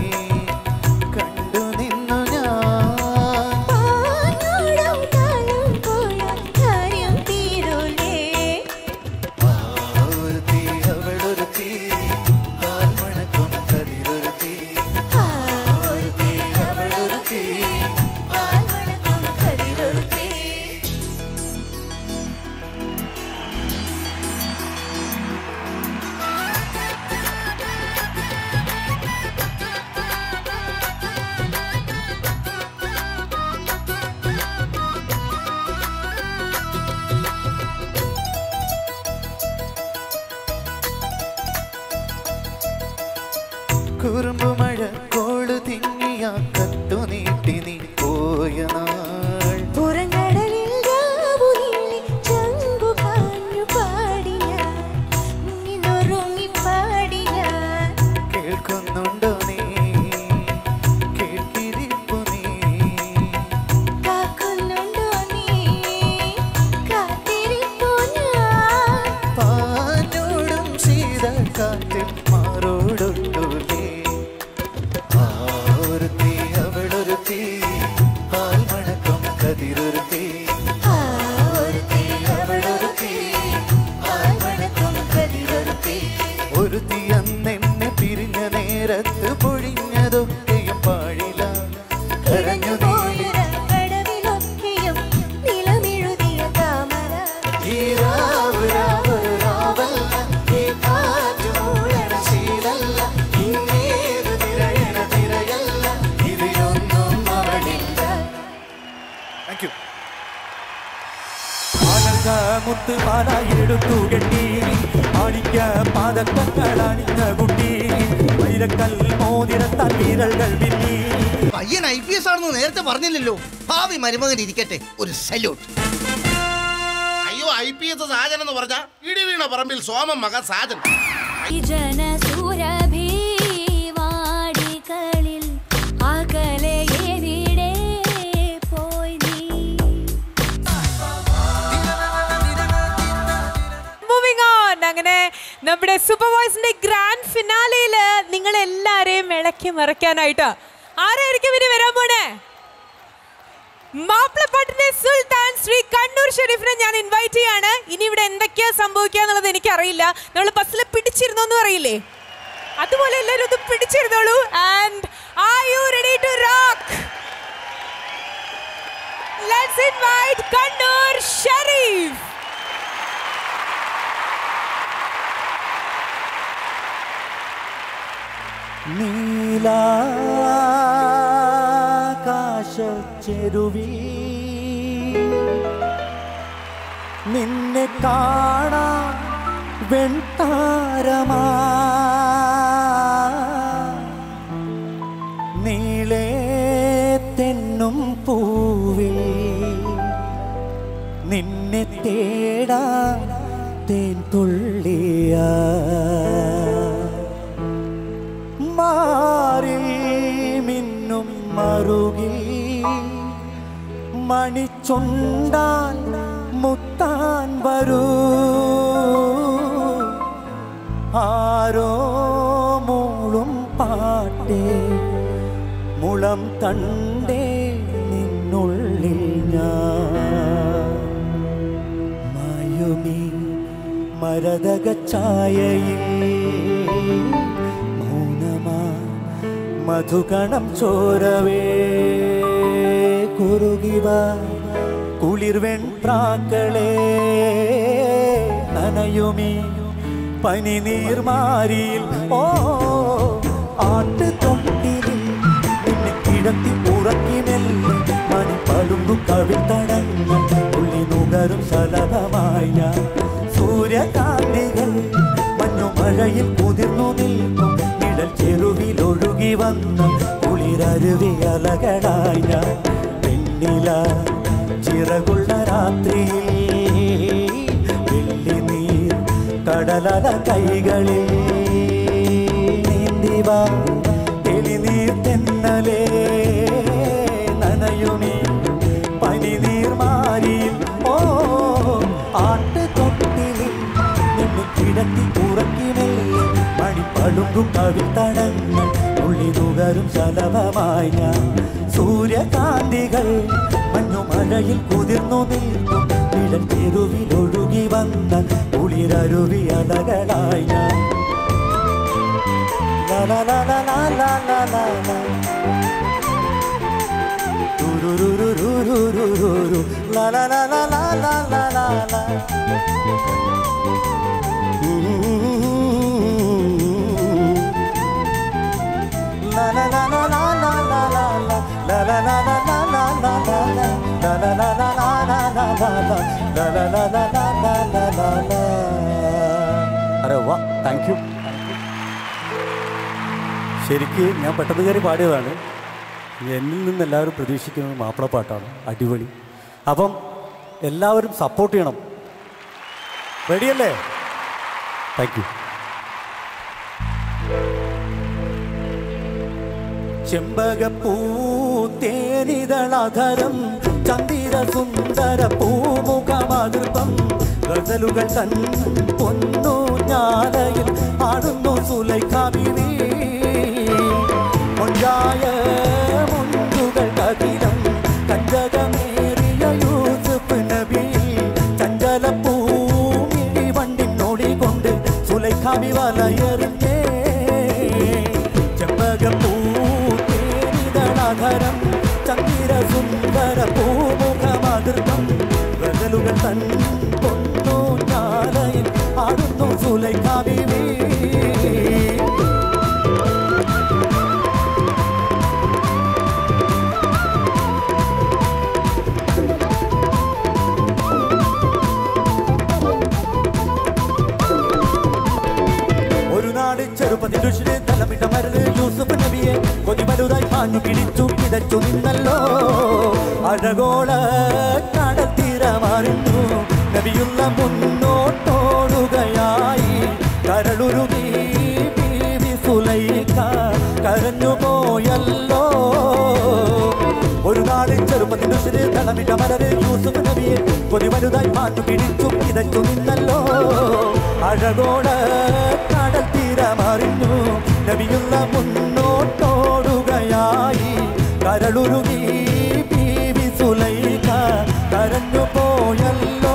കണ്ടു നിന്നു ഞാൻ പാഞ്ഞോളം കാലം പോയാൽ കാര്യം തീരൂലേ ആ ഒരുത്തി അവളൊരുത്തി പാൽമണക്കും കതിരൊരുത്തി ആ ഒരുത്തി അവളൊരുത്തി പാൽമണക്കും കതിരൊരുത്തി കുറുമ്പു മഴ കോളു തിങ്ങിയ കത്തു നീട്ടി നീ പോയ നാൾ പുറങ്കടലിൽ രാവുനീളെ ചങ്കു കാഞ്ഞു പാടി ഞാൻ മുങ്ങിനൊരുങ്ങി പാടി ഞാൻ കേൾക്കുന്നുണ്ടോ നീ കേട്ടിരിപ്പു നീ കാക്കുന്നുണ്ടോ നീ കാത്തിരിപ്പു ഞാൻ പാഞ്ഞോടും ശീത കാറ്റിൽ മാറോടൊട്ടൂലേ ആ ഒരുത്തി അവളൊരുത്തി പാൽമണക്കും കതിരൊരുത്തി ആ ഒരുത്തി അവളൊരുത്തി പാൽമണക്കും കതിരൊരുത്തി ഒരുത്തി അന്നെന്നെ പിരിഞ്ഞ നേരത്ത് പൊഴിഞ്ഞതൊക്കെയും പാടില്ല കരഞ്ഞു നീ പോയൊര കടവിലൊക്കെയും നിലമെഴുതിയ താമര ഈ രാവ് രാവ് രാവല്ല ഈ കാറ്റ് മൂടണ ശീലല്ല ഇന്നേത് തിരയണ തിരയല്ല ഇതിലൊന്നും അവളില്ല താങ്ക് യു മുത്ത് പാലായി എടുത്തു കെട്ടി മാണിക്ക പാദക്കങ്ങൾ അണിഞ്ഞ കുട്ടി വൈരക്കൽ മോതിരത്താൽ വീരകൾ വില്ലി പയ്യൻ ഐ പി എസ് ആണെന്ന് നേരത്തെ പറഞ്ഞില്ലല്ലോ ഭാവി മരുമകൻ ഇരിക്കട്ടെ ഒരു സല്യൂട്ട് അയ്യോ ഐ പി എസ് സാജൻ എന്ന് പറഞ്ഞ ഇടിവീണ പറമ്പിൽ സോമൻ മകൻ സാജൻ ജനസുരഭിവാടികളിൽ അകലെ എവിടെ പോയി നീ മൂവിങ് ഓൺ അങ്ങനെ നമ്മുടെ സൂപ്പർ വോയ്സിന്റെ ഗ്രാൻഡ് ഫിനാലയില് നിങ്ങൾ എല്ലാരെയും ഇളക്കി മറയ്ക്കാനായിട്ട് ആരായിരിക്കും ഇനി വരാൻ പോണേ മാപ്പിളപ്പാട്ടിന്റെ സുൽത്താൻ ശ്രീ കണ്ണൂർ ഷെരീഫിനെ ഞാൻ ഇൻവൈറ്റ് ചെയ്യാണ് ഇനി ഇവിടെ എന്തൊക്കെയാ സംഭവിക്കുക എന്നുള്ളത് എനിക്കറിയില്ല നമ്മൾ ബസ്സിൽ പിടിച്ചിരുന്നു എന്ന് പറയില്ലേ അതുപോലെ എല്ലാവരും ഒന്ന് പിടിച്ചിരുന്നോളൂ and are you ready to rock let's invite Kannur Sharif നീലാകാശച്ചെരുവി നിന്നെ കാണാ വെൺതാരമാ നീളേ തെന്നും പൂവിൽ നിന്നെ തേടാ തേൻ തുള്ളിയ മാറിൽ മിന്നും മറുകിൽ മണിച്ചുണ്ടാൻ മുത്താൻ വരൂ ആരോ മൂളും പാട്ടേ മുളം തണ്ടേ നിന്നുള്ളിൽ ഞാൻ മായുമീ മരതക ഛായയിൽ മൗനമാ മധുകണം ചോരവേ കുറുകിവ കുളിർവെൺ പ്രാക്കളെ നനയുമീ പനി നീർമാരിയിൽ ഓ ആട്ട് തൊട്ടിലിൽ നിന്നെ കിടത്തി ഉറക്കി മെല്ലെ മണി പളുമ്പു കവിത്തടങ്ങൾ ഉള്ളി നുകരും ശലഭമായ സൂര്യകാന്തികൾ മഞ്ഞുമഴയിൽ കുതിർന്നു നിൽക്കും നിഴൽ ചെരുവിൽ ഒഴുകി വന്ന കുളിരരുവി അലകളായ പെണ്ണില ചിറകുള്ള രാത്രിയിൽ വെള്ളി നീർ കടലല കൈകളിൽ നീന്തിവ തെളിനീർ തെന്നലേ നനയുമീ പനി നീർമാരിയിൽ ഓ ആട്ട് തൊട്ടിലിൽ നിന്നെ കിടത്തി ഉറക്കി മെല്ലെ മണിപ്പളുമ്പും കവിത്തടങ്ങൾ ഉള്ളി നുകരും ശലഭമായ ഞാൻ സൂര്യകാന്തികൾ മഞ്ഞുമഴയിൽ കുതിർന്നു നിൽക്കും നിഴൽ തെരുവിൽ ഒഴുകി വന്ന കുളിരരുവി അലകളായി ഞാൻ La la la la la la la la la. Du-du-du-du-du-du-du-du. La la la la la la la la la. Mm. La la la la la la la la la. La la la la la la la la la. La la la la la la la la la. La la la la la la la la la. അരെ വാ thank you ശരിക്ക് ഞാൻ പെട്ടെന്ന് കയറി പാടിയതാണ് എന്നിൽ നിന്ന് എല്ലാവരും പ്രതീക്ഷിക്കുന്നത് മാപ്പിളപ്പാട്ടാണ് അടിപൊളി അപ്പം എല്ലാവരും സപ്പോർട്ട് ചെയ്യണം റെഡിയല്ലേ താങ്ക് യു ചെമ്പകപ്പൂ തേനിതളധരം ചന്ദിര സുന്ദര പൂമുഖമാതൃപം ഗസലുകൾ തൻ പൊന്നു ഞാലയിൽ ആടുന്നു സുലൈഖാബിവി മൊഞ്ചായ മുണ്ടുകൾ കതിരം കഞ്ചകമേറിയ യൂസുഫ് നബി ചഞ്ചല പൂമിഴി വണ്ടിനോടി കൊണ്ട് സുലൈഖാബി വലയെറിഞ്ഞേ ചെമ്പകപ്പൂ തേനിതളധരം ചന്ദിര സുന്ദര പൂമുഖമാതൃകം ഗസലുകൾ തൻ പൊന്നു ഞാലയിൽ ആടുന്നു സുലൈഖാബിവി ഒരു നാട് ചെറുപ്പതി ദുഷിന് തലമിട്ട മരുന്ന് യൂസുഫ് നബിയെ കൊതിമരുതായി പാഞ്ഞു പിടിച്ചു കിടച്ചു നിന്നല്ലോ അഴകോള കടത്തീര മാറിന്നു നബിയുള്ള മുന്നോട്ടോടുകയായി കരളുരുകി ബീവി സുലൈഖ കരഞ്ഞു പോയല്ലോ ഒരു നാളിൽ ചെറുപ്പത്തിൽ ഉശിര് തളമിട്ട മലര് യൂസുഫ് നബിയെ കൊതി വലുതായി മാറ്റു പിടിച്ചു കിതച്ചു നിന്നല്ലോ അഴകോട് കടൽ തീരമറിഞ്ഞു നബിയുള്ള മുന്നോട്ടോടുകയായി കരളുരുകി ബീവി സുലൈഖ കരഞ്ഞു പോയല്ലോ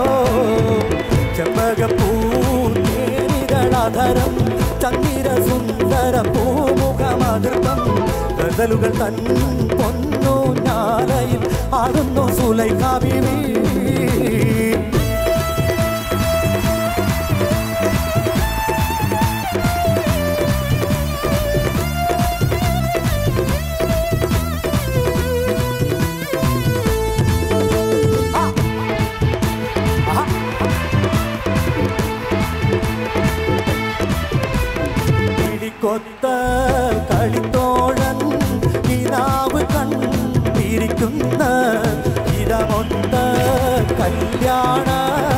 ചെമ്പകപ്പൂതേനികളധരം ചന്ദിര സുന്ദര പൂമുഖമതൃപം ഗസലുകൾ തൻ പൊന്നു ഞാലയിൽ ആടുന്നു സുലൈഖ ബീവി പിടിക്കൊത്ത കളിത്തോഴൻ കിനാവ് കണ്ടിരിക്കുന്ന ഇടമൊത്ത കല്യാണ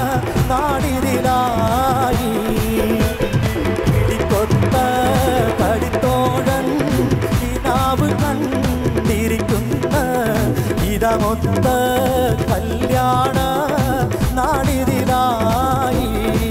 നാടിതിലായി പിടിക്കൊത്ത കളിത്തോഴൻ കിനാവ് കണ്ടിരിക്കുന്ന ഇടമൊത്ത കല്യാണ നാടിതിലായി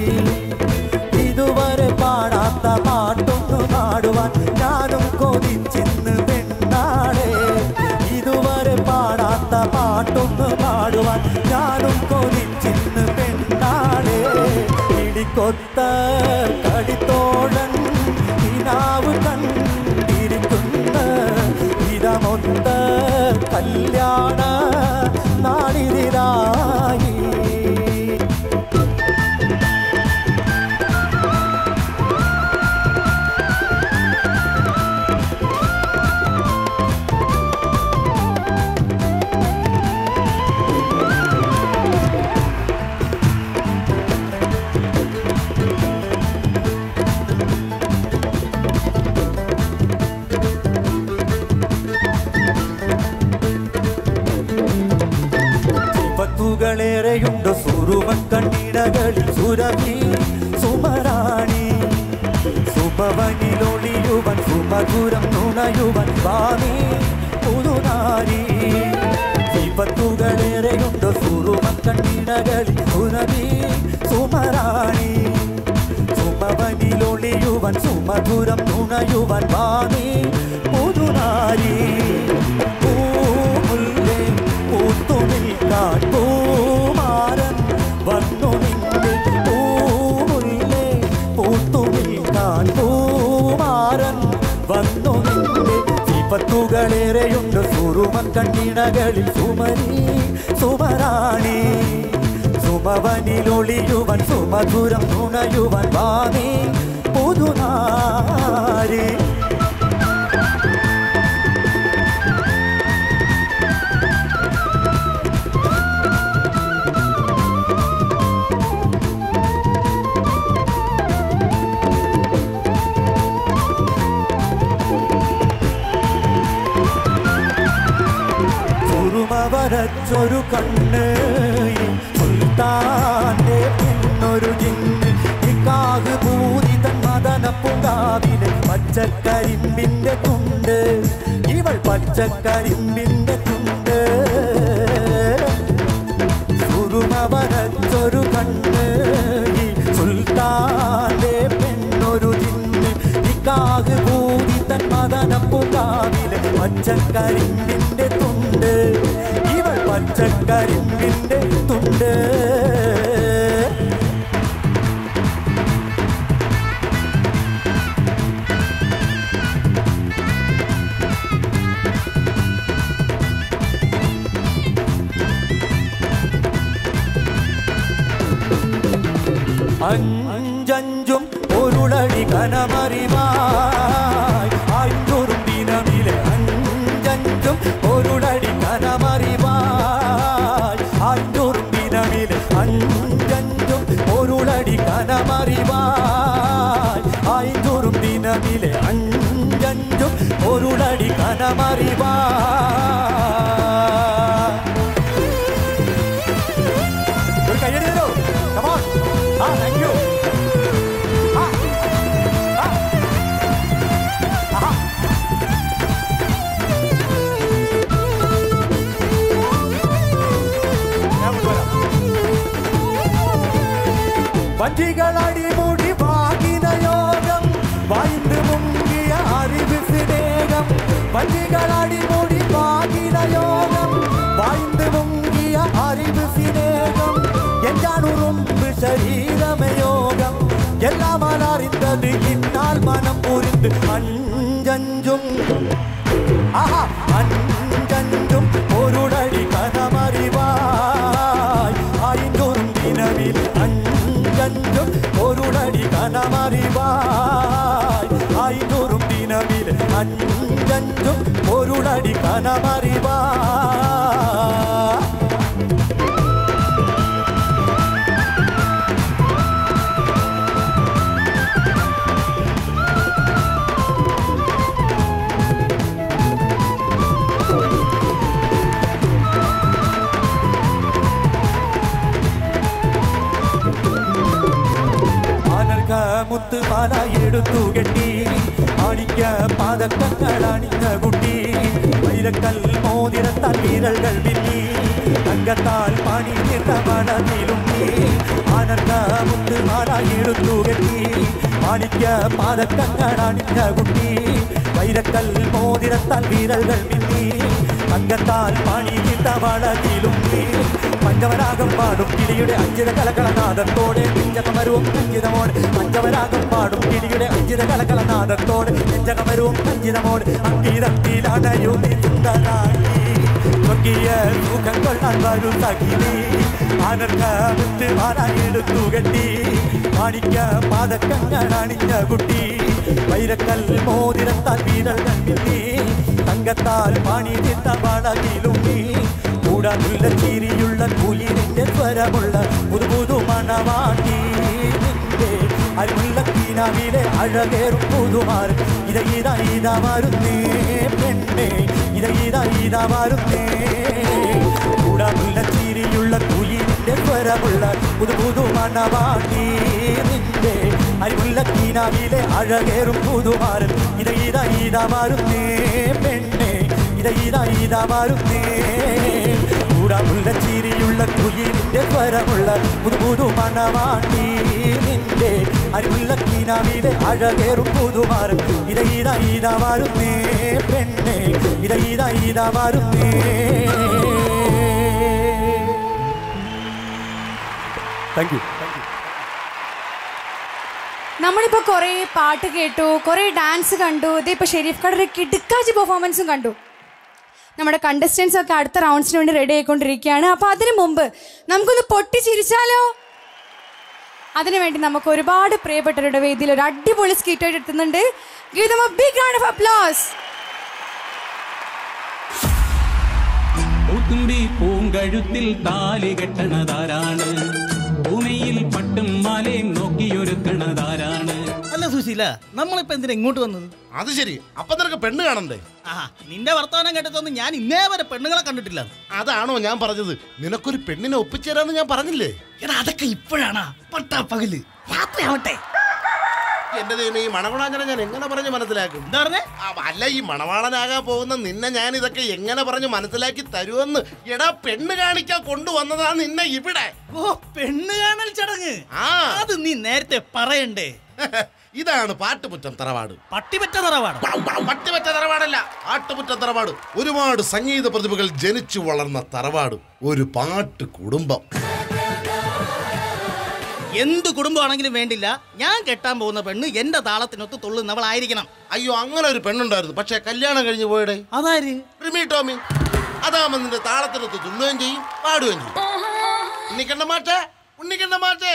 ഇതുവരെ പാടാത്ത പാട്ടൊന്നു പാടുവാൻ ഞാനും കൊതിച്ചിന്ന് പെണ്ണാളെ ഇതുവരെ പാടാത്ത പാട്ടൊന്നു പാടുവാൻ ഞാനും കൊതിച്ചിന്ന് പെണ്ണാളെ ഇടിക്കൊത്ത കടിത്തോഴൻ ഇനാവ് കണ്ടിരിക്കുന്ന ഇടമൊത്ത കല്യാണ നാളിതിരായി വിപത്തുകളേറെയുണ്ട് സുറുവൻ കണ്ണിടകളിൽ സുരഭി സുമരാണി സുഭവനിലൊളിയുവൻ സുമധുരം നുണയുവൻ വാണി പുതുനാരി വിപത്തുകളേറെയുണ്ട് സുറുവൻ കണ്ണിടകളിൽ സുരഭി സുമരാണി സുമവനിലൊളിയുവൻ സുമധുരം നുണയുവൻ വാണി പുതുനാരി പൂമുല്ലേ പൂത്തു നിൽക്കാൻ പൂമാരൻ വന്നു നിന്റെ പൂമുല്ലേ പൂത്തു നിൽക്കാൻ പൂമാരൻ വന്നു നിന്റെ വിപത്തുകളേറെയുണ്ട് സുറുമൻ കണ്ണിണകളിൽ സുമരി സുമരാണി സുമവനിലൊളിയുവൻ സുമധുരം നുണയുവൻ വാണി പുതുനാരി സുറുമ വരച്ചൊരു കണ്ണ് ഈ സുൽത്താന്റെ പിന്നൊരു ജിന്ന് ഇക്കാക് പൂരിതൻ മദന പൂങ്കാവിലെ പച്ചക്കരിമ്പിന്റെ തുണ്ട് ഇവൾ പച്ചക്കരിമ്പിന്റെ തുണ്ട് സുറുമ വരച്ചൊരു കണ്ണ് ഈ സുൽത്താന്റെ പെണ്ണൊരു ജിന്ന് ഇക്കാക് പൂരിതൻ മദന പൂങ്കാവിലെ പച്ചക്കരിമ്പിന്റെ തുണ്ട് ഇവൾ പച്ചക്കരിമ്പിന്റെ തുണ്ട് അഞ്ചഞ്ചും ഒരുളടി കനമറിവായി അഞ്ചൊറും ദിനമിലെ അഞ്ചഞ്ചും ഒരുളടി കനമറിവായി അഞ്ചൊറും ദിനമിലെ അഞ്ചഞ്ചും ഒരുളടി കനമറിവായി അഞ്ചൊറും ദിനമിലെ അഞ്ചഞ്ചും ഒരുളടി കനമറിവായി ഒരു കയ്യടി തരോ വഞ്ചികളടിമുടി വാകിന യോഗം വാய்ந்து മുങ്ങിയ അറിവ് സ്നേഹം വഞ്ചികളടിമുടി വാകിന യോഗം വാய்ந்து മുങ്ങിയ അറിവ് സ്നേഹം என்றானுறும்பு சரீரமே யோகம் எல்லாம் அறிந்தது இந்நாள் மனம் புரிந்து அஞ்சஞ்சும் ஆஹா அஞ்சஞ்சும் பொருளடி கனமறிவாய் ஐந்தோறும் தினவில் அஞ்சஞ்சும் பொருளடி கனமறிவாய் ஐந்தோறும் தினவில் அஞ்சஞ்சும் பொருளடி கனமறிவாய் അനർഘ മുത്തുമാല എടുത്തു കെട്ടി അണിക്ക പാദക്കങ്ങൾ അണിഞ്ഞ കുട്ടി വൈരക്കൽ മോതിരത്താൽ വിരൽകൾ വില്ലി തങ്കത്താൽ പണി നിന്ന മണത്തിലും അനർഘ മുത്തുമാല എടുത്തു കെട്ടി അണിക്ക പാദക്കങ്ങൾ അണിഞ്ഞ കുട്ടി വൈരക്കൽ മോതിരത്താൽ വിരൽകൾ വില്ലി തങ്കത്താൽ പണി നിന്ന വളകിലും പഞ്ചവരാഗം പാടും കിളിയുടെ അഞ്ചിത കലകളനാദത്തോടെ നെഞ്ചകമരവും അഞ്ചിതമോട് പഞ്ചവരാഗം പാടും കിളിയുടെ അഞ്ചിത കലകളനാദത്തോടെ നെഞ്ചകമരവും അഞ്ചിതമോട് അങ്കീതത്തിലടയുതി സുന്ദരായി സ്വർഗീയ സുഖം കൊള്ളാൻ വരും സഖിനി അനർഘ മുത്തുമാരായെടുത്തു കെട്ടി മാണിക്ക പാദക്കങ്ങൾ അണിഞ്ഞ കുട്ടി വൈരക്കൽ മോതിരത്താൽ വീരൽ കണ്ടില്ലേ തങ്കത്താൽ പണി നിന്ന വളകിലും നീ കൂടാനുള്ള ചിരിയുള്ള കുയിലിന്റെ സ്വരമുള്ള പുതു പുതു മണവാട്ടി നിന്റെ അരിമുള്ള കീനാവിലെ അഴകേറും പുതുമാർ ഇത ഇത ഇത വരുന്നേ പെണ്ണേ ഇത ഇത ഇത വരുന്നേ കൂടാനുള്ള ചിരിയുള്ള കുയിലിന്റെ സ്വരമുള്ള പുതു പുതു മണവാട്ടി നിന്റെ അരിമുള്ള കീനാവിലെ അഴകേറും പുതുമാരൻ ഇത ഇത ഇത വരുന്നേ പെണ്ണേ ഇത ഇത ഇത വരുന്നേ കൂടാമുള്ള ചിരിയുള്ള കുയിലിന്റെ സ്വരമുള്ള പുതു പുതു മണവാട്ടി നിന്റെ അരിമുള്ള കീനാവിലെ അഴകേറും പുതുമാരൻ ഇത ഇത ഇത വരുന്നേ പെണ്ണേ ഇത ഇത ഇത വരുന്നേ താങ്ക് യു നമ്മളിപ്പോൾ കുറേ പാട്ട് കേട്ടു കുറേ ഡാൻസ് കണ്ടു ഇതേ ഇപ്പോൾ ഷെരീഫ് കടയുടെ കിടുക്കാച്ചി പെർഫോമൻസും കണ്ടു നമ്മുടെ കണ്ടസ്റ്റൻസ് ഒക്കെ അടുത്ത റൗണ്ട്സിന് വേണ്ടി റെഡി ആയിക്കൊണ്ടിരിക്കുകയാണ് അപ്പോൾ അതിനു മുമ്പ് നമുക്കൊന്ന് പൊട്ടിച്ചിരിച്ചാലോ അതിനുവേണ്ടി നമുക്ക് ഒരുപാട് പ്രിയപ്പെട്ടവരുടെ വേദിയിൽ ഒരു അടിപൊളി സ്കീറ്റായിട്ട് എത്തുന്നുണ്ട് give them a big round of applause പൂത്തുമ്പി പൂങ്കഴുത്തിൽ താലി കെട്ടണതാരാണ് ഭൂമിയിൽ പട്ടും മാലയും നോക്കിയൊരുക്കണതാരാണ് അല്ല സുശീല നമ്മളിപ്പോ എന്തിനാ ഇങ്ങോട്ട് വന്നത് അത് ശരി അപ്പൊ നിനക്ക് പെണ്ണ് കാണണ്ടേ ആ നിന്റെ വർത്തമാനം കേട്ടതൊന്നും ഞാൻ ഇന്നേ വരെ പെണ്ണുങ്ങളെ കണ്ടിട്ടില്ല അതാണോ ഞാൻ പറഞ്ഞത് നിനക്കൊരു പെണ്ണിനെ ഒപ്പിച്ചേരാന്ന് ഞാൻ പറഞ്ഞില്ലേ എടാ അതൊക്കെ ഇപ്പോഴാണ് പട്ടാ പകല് രാത്രിയാവട്ടെ എന്റെ ദൈവം ഈ മണകുളാഞ്ചന ഞാൻ എങ്ങനെ പറഞ്ഞ് മനസ്സിലാക്കും എന്താ പറഞ്ഞേ അല്ല ഈ മണവാളനാകാൻ പോകുന്ന നിന്നെ ഞാൻ ഇതൊക്കെ എങ്ങനെ പറഞ്ഞ് മനസ്സിലാക്കി തരുമെന്ന് എടാ പെണ്ണ് കാണിക്കാൻ കൊണ്ടുവന്നതാ നിന്നെ ഇവിടെ ഓ പെണ്ണ് കാണൽ ചടങ്ങ് ആ അത് നീ നേരത്തെ പറയണ്ടേ ഇതാണ് പാട്ടുമുറ്റം തറവാട് പട്ടിപറ്റ തറവാട് പട്ടിപറ്റ തറവാടല്ല ആട്ടുമുറ്റം തറവാട് ഒരുപാട് സംഗീത പ്രതിഭകൾ ജനിച്ചു വളർന്ന തറവാട് ഒരു പാട്ട് കുടുംബം എന്ത് കുടുംബമാണെങ്കിലും വേണ്ടില്ല ഞാൻ കെട്ടാൻ പോകുന്ന പെണ്ണ് എന്റെ താളത്തിനൊത്ത് തുള്ളുന്നവളായിരിക്കണം അയ്യോ അങ്ങനെ ഒരു പെണ്ണുണ്ടായിരുന്നു പക്ഷെ കല്യാണം കഴിഞ്ഞു പോയടേ അതാര് റിമി ടോമി അതാകുമ്പോ നിന്റെ താളത്തിനൊത്ത് തുന്നുകയും ചെയ്യും പാടുകയും ചെയ്യും ഉണ്ണിക്കണ്ണ മാറ്റേ ഉണ്ണിക്കണ്ണ മാറ്റേ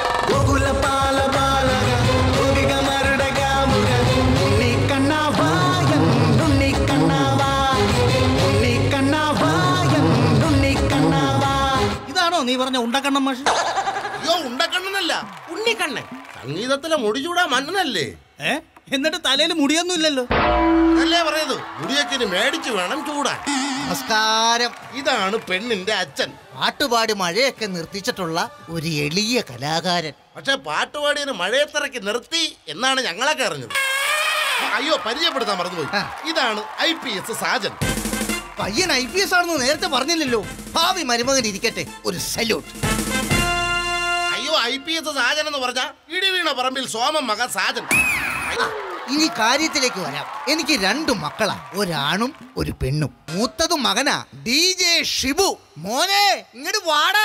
ഇതാണോ നീ പറഞ്ഞ ഉണ്ടക്കണ്ണം മാഷ് അയ്യോ ഉണ്ടക്കണ്ണനല്ല ഉണ്ണിക്കണ്ണൻ സംഗീതത്തിലെ മുടിചൂടാ മണ്ണനല്ലേ ഏ എന്നിട്ട് തലയിൽ മുടിയൊന്നും ഇല്ലല്ലോ അതല്ലേ പറയുന്നത് മുടിയൊക്കെ ഇനി മേടിച്ചു വേണം ചൂടാൻ നമസ്കാരം ഇതാണ് പെണ്ണിന്റെ അച്ഛൻ പാട്ടുപാടി മഴയൊക്കെ നിർത്തിച്ചിട്ടുള്ള ഒരു എളിയ കലാകാരൻ പക്ഷെ പാട്ടുപാടിയന് മഴയത്തിറക്കി നിർത്തി എന്നാണ് ഞങ്ങളൊക്കെ അറിഞ്ഞത് അയ്യോ പരിചയപ്പെടുത്താൻ മറന്നുപോയി ഇതാണ് ഐ പി എസ് സാജൻ പയ്യൻ ഐ പി എസ് ആണെന്ന് നേരത്തെ പറഞ്ഞില്ലല്ലോ ഭാവി മരുമകൻ ഇരിക്കട്ടെ ഒരു സല്യൂട്ട് അയ്യോ അയ്യോ ഐ പി എസ് സാജൻ എന്ന് പറഞ്ഞ ഇടിവീണ പറമ്പിൽ സോമൻ മകൻ സാജൻ ഇനി കാര്യത്തിലേക്ക് വരാം എനിക്ക് രണ്ടു മക്കളാ ഒരാണും ഒരു പെണ്ണും മൂത്തത് മകനാ ഡി ജെ ഷിബു മോനെ ഇങ്ങോട്ട് വാടാ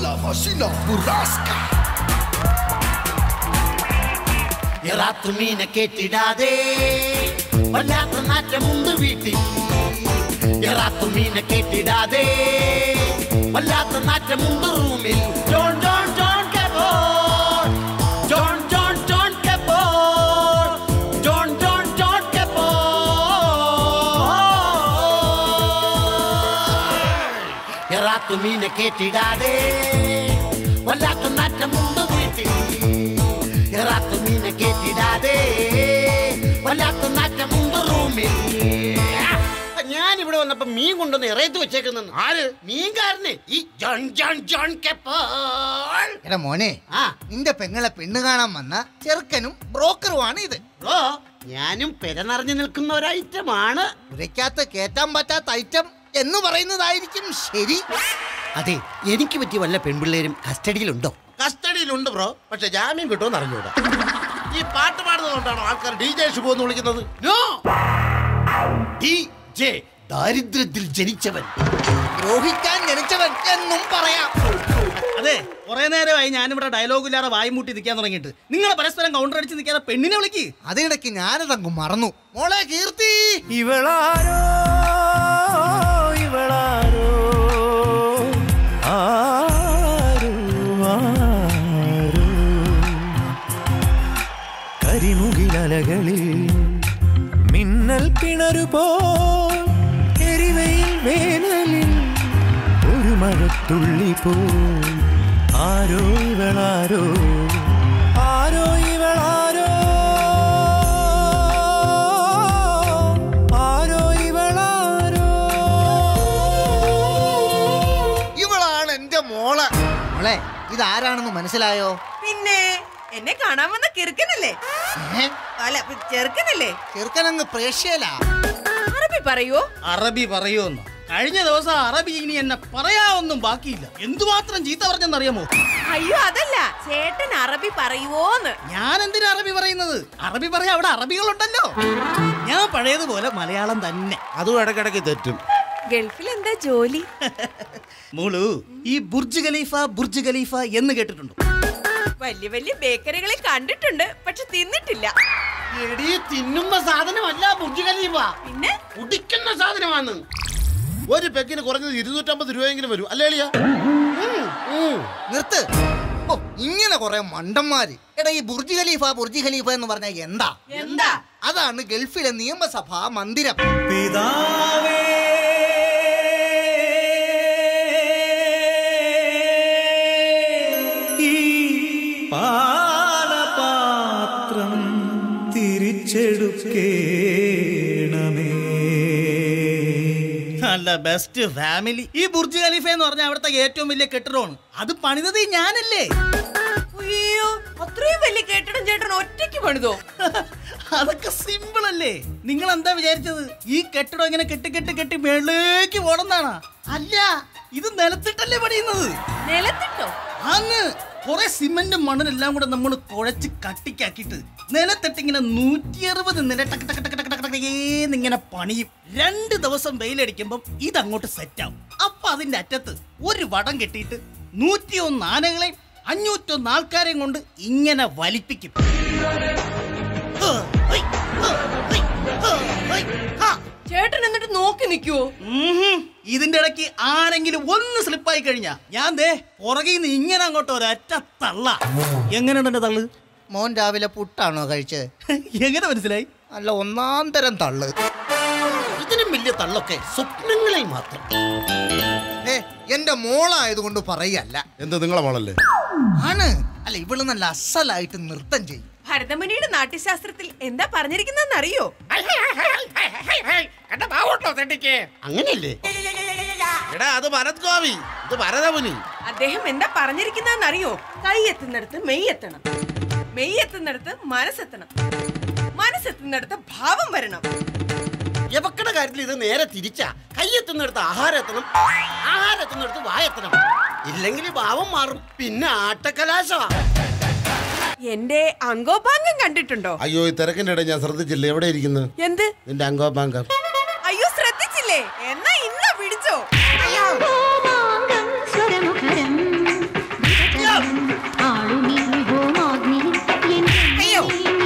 ഇറാത്തു മീനെ കേട്ടിടാതെ വല്ലാത്ത നാറ്റമുണ്ട് വീട്ടിൽ ഇറാത്തു മീനെ കേട്ടിടാതെ വല്ലാത്ത നാറ്റമുണ്ട് റൂമിൽ ജോൺ ജോൺ ജോൺ കെപ്പോൾ ജോൺ ജോൺ ജോൺ കെപ്പോൾ ജോൺ ജോൺ ജോൺ കെപ്പോൾ ഇറാത്തു മീനെ കേട്ടിടാതെ വല്ലാത്ത നാറ്റമുണ്ട് വീട്ടിൽ ഇറാത്തു മീനെ കേട്ടിടാതെ വല്ലാത്ത നാറ്റമുണ്ട് റൂമിൽ ഞാൻ ഇവിടെ വന്നപ്പോ മീൻ കൊണ്ടുവന്ന് ഇറയത്ത് വെച്ചേക്കുന്നു ആര് മീൻകാരന് ഈ ജോൺ ജോൺ ജോൺ കെപ്പോൾ എടാ മോനെ നിന്റെ പെങ്ങളെ പെണ്ണ് കാണാൻ വന്ന ചെറുക്കനും ബ്രോക്കറുമാണ് ഇത് ബ്രോ ഞാനും പെര നിറഞ്ഞു നിൽക്കുന്ന ഒരു ഐറ്റമാണ് ഉരയ്ക്കകത്ത് കേറ്റാൻ പറ്റാത്ത ഐറ്റം എന്ന് പറയുന്നതായിരിക്കും ശരി അതെ എനിക്ക് പറ്റിയ വല്ല പെൺപിള്ളേരും കസ്റ്റഡിയിലുണ്ടോ കസ്റ്റഡിയിലുണ്ട് ബ്രോ പക്ഷെ ജാമ്യം കിട്ടുമെന്ന് അറിഞ്ഞൂടാ ഈ പാട്ട് പാടുന്നതുകൊണ്ടാണോ ആൾക്കാർ ഡി ജെ ഷിബു എന്ന് വിളിക്കുന്നത് നോ ഡി ജെ ദാരിദ്ര്യത്തിൽ ജനിച്ചവൻ ദ്രോഹിക്കാൻ ജനിച്ചവൻ എന്നും പറയാം അതെ കുറെ നേരമായി ഞാനിവിടെ ഡയലോഗ് ഇല്ലാതെ വായും മുട്ടി നിൽക്കാൻ തുടങ്ങിയിട്ട് നിങ്ങൾ പരസ്പരം കൗണ്ടർ അടിച്ച് നിൽക്കാതെ പെണ്ണിനെ വിളിക്ക് അതിനിടയ്ക്ക് ഞാനതങ്ങ് മറന്നു മോളെ കീർത്തി ഇവളാരോ ഇവളാരോ ആരോ ആരോ കരിമുകിലലകളിൽ മിന്നൽ പിണറുപോൽ എരിവയിൽ വേനലിൽ ഒരു മഴത്തുള്ളി പോൽ ആരോ ഇവളാരോ ആരോ ഇവളാരോ ആരോ ഇവളാരോ ഇവളാണ് എന്റെ മോള് മോളെ ഇതാരാണെന്ന് മനസ്സിലായോ പിന്നെ എന്നെ കാണാൻ വന്ന കിറുക്കനല്ലേ അല്ല ചെറുക്കനല്ലേ ചെറുക്കനങ്ങ് പ്രേഷ്യലാ അറബി പറയോ അറബി പറയുമെന്ന് കഴിഞ്ഞ ദിവസം അറബി ഇനി എന്നെ പറയാവൊന്നും ബാക്കിയില്ല എന്തുമാത്രം ചീത്ത പറഞ്ഞെന്നറിയാമോ അയ്യോ അതല്ല ചേട്ടൻ അറബി പറയുവോന്ന് ഞാൻ എന്തിനാ അറബി പറയുന്നത് അറബി പറയാൻ അവിടെ അറബികളുണ്ടല്ലോ ഞാൻ പഴയതുപോലെ മലയാളം തന്നെ അതും ഇടയ്ക്കിടയ്ക്ക് തെറ്റും ഗൾഫിൽ എന്താ ജോലി മോളു ഈ ബുർജ് ഖലീഫ ബുർജ് ഖലീഫ എന്ന് കേട്ടിട്ടുണ്ടോ വലിയ വലിയ ബേക്കറികളിൽ കണ്ടിട്ടുണ്ട് പക്ഷെ തിന്നിട്ടില്ല എടി തിന്നുമ്പോ സാധനമല്ല ബുർജ് ഖലീഫ പിന്നെ കുടിക്കുന്ന സാധനമാണ് ഒരു പെക്കിന് കുറഞ്ഞത് ഇരുന്നൂറ്റമ്പത് രൂപയെങ്കിലും വരും അല്ലേ എളിയ നിർത്ത് ഓ ഇങ്ങനെ കുറെ മണ്ടന്മാര് എടാ ഈ ബുർജ് ഖലീഫ ബുർജ് ഖലീഫ എന്ന് പറഞ്ഞാൽ എന്താ എന്താ അതാണ് ഗൾഫിലെ നിയമസഭാ മന്ദിരം പിതാവേ ഈ പാനപാത്രം തിരിച്ചെടുക്കേണമേ നല്ല ബെസ്റ്റ് ഫാമിലി ഈ ബുർജ് ഖലീഫ എന്ന് പറഞ്ഞാൽ അവിടുത്തെ ഏറ്റവും വലിയ കെട്ടിടമാണ് അത് പണിതത് ഈ ഞാനല്ലേ അയ്യോ അത്രയും വലിയ കെട്ടിടം ചേട്ടൻ ഒറ്റയ്ക്ക് പണിതോ അതൊക്കെ സിമ്പിൾ അല്ലേ നിങ്ങൾ എന്താ വിചാരിച്ചത് ഈ കെട്ടിടം ഇങ്ങനെ കെട്ടി കെട്ടി കെട്ടി മേളിലേക്ക് പോണെന്നാണ് അല്ല ഇത് നിലത്തിട്ടല്ലേ പണിയുന്നത് നിലത്തിട്ടോ അങ്ങ് കുറെ സിമെന്റും മണ്ണും കൂടെ നമ്മൾ കുഴച്ച് കട്ടിക്കാക്കിയിട്ട് നിലത്തിട്ട് ഇങ്ങനെ നൂറ്റി അറുപത് നില ടക്ക് ടക്ക് ടക്ക് ടക്ക് ടക്ക് ടക്കേന്ന് ഇങ്ങനെ പണിയും രണ്ട് ദിവസം വെയിലടിക്കുമ്പം ഇതങ്ങോട്ട് സെറ്റാവും അപ്പൊ അതിന്റെ അറ്റത്ത് ഒരു വടം കെട്ടിയിട്ട് നൂറ്റിയൊന്ന് ആനകളെയും അഞ്ഞൂറ്റൊന്ന് ആൾക്കാരെയും കൊണ്ട് ഇങ്ങനെ വലിപ്പിക്കും ചേട്ടൻ എന്നിട്ട് നോക്കി നിൽക്കുവോ ഉഹും. ഇതിന്റെ ഇടയ്ക്ക് ആരെങ്കിലും ഒന്ന് സ്ലിപ്പായി കഴിഞ്ഞാ ഞാൻ ദേ പുറകിൽ നിന്ന് ഇങ്ങനെ അങ്ങോട്ട് ഒരൊറ്റ തള്ള എങ്ങനെയുണ്ട് എന്റെ തള്ളു മോൻ രാവിലെ പുട്ടാണോ കഴിച്ചത് എങ്ങനെ മനസ്സിലായി അല്ല ഒന്നാം തരം തള്ള് ഇതിനും വലിയ തള്ളൊക്കെ സ്വപ്നങ്ങളിൽ മാത്രം ഏ എന്റെ മോളായതുകൊണ്ട് പറയല്ല എന്ത് നിങ്ങളെ മോളല്ലേ ആണ് അല്ല ഇവള് നല്ല അസലായിട്ട് നൃത്തം ചെയ്യും ഭരതമുനിയുടെ നാട്യശാസ്ത്രത്തിൽ എന്താ പറഞ്ഞിരിക്കുന്നതെന്ന് അറിയോ അങ്ങനെയല്ലേ എടാ അത് ഭരത് ഗോപി ഇത് ഭരതമുനി അദ്ദേഹം എന്താ പറഞ്ഞിരിക്കുന്നതെന്ന് അറിയോ കൈ എത്തുന്നിടത്ത് മെയ് എത്തണം മെയ് എത്തുന്നിടത്ത് മനസ്സെത്തണം മനസ്സെത്തുന്നിടത്ത് ഭാവം വരണം യവക്കടെ കാര്യത്തിൽ ഇത് നേരെ തിരിച്ചാ കൈയെത്തുന്നിടത്ത് ആഹാരം എത്തണം ആഹാരം എത്തുന്നിടത്ത് വായെത്തണം ഇല്ലെങ്കിൽ ഭാവം മാറും പിന്നെ ആട്ടക്കലാശമാ എന്റെ അങ്കോപാങ്കം കണ്ടിട്ടുണ്ടോ അയ്യോ ഈ തിരക്കിന്റെ ഇടയിൽ ഞാൻ ശ്രദ്ധിച്ചില്ല എവിടെ ഇരിക്കുന്നു എന്ത് നിന്റെ അങ്കോപാങ്കം അയ്യോ ശ്രദ്ധിച്ചില്ലേ എന്നാ ഇന്ന പിടിച്ചോ അയ്യോ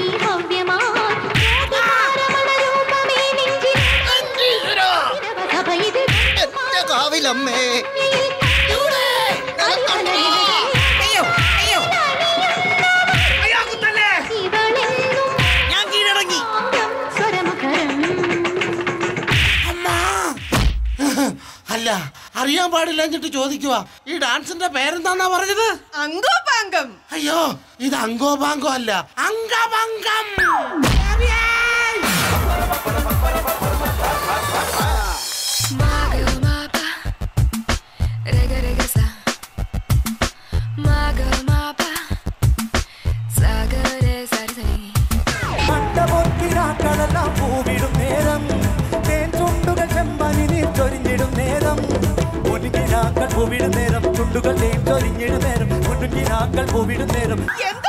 എന്റെ കാവിലമ്മേ അയ്യോ അയ്യോ അയ്യോ കുത്തല്ലേ ഞാൻ കീഴടങ്ങി അല്ല അറിയാൻ പാടില്ല എന്നിട്ട് ചോദിക്കുക ഈ ഡാൻസിന്റെ പേരെന്താന്നാ പറഞ്ഞത് അങ്കോപാങ്കം അയ്യോ ഇത് അങ്കോപാങ്കോ അല്ല അംഗഭംഗം കണ്ടപോത്തിരാക്കളെല്ലാം പൂവിടും നേരം തേൻ ചുണ്ടുകൾ ചെമ്പനി നീർ ചൊരിഞ്ഞിടും നേരം പൊന്നുകിനാക്കൾ പൂവിടും നേരം ചുണ്ടുകൾ തേൻ ചൊരിഞ്ഞിടും നേരം പൊന്നുകിനാക്കൾ പൂവിടും നേരം എന്ത്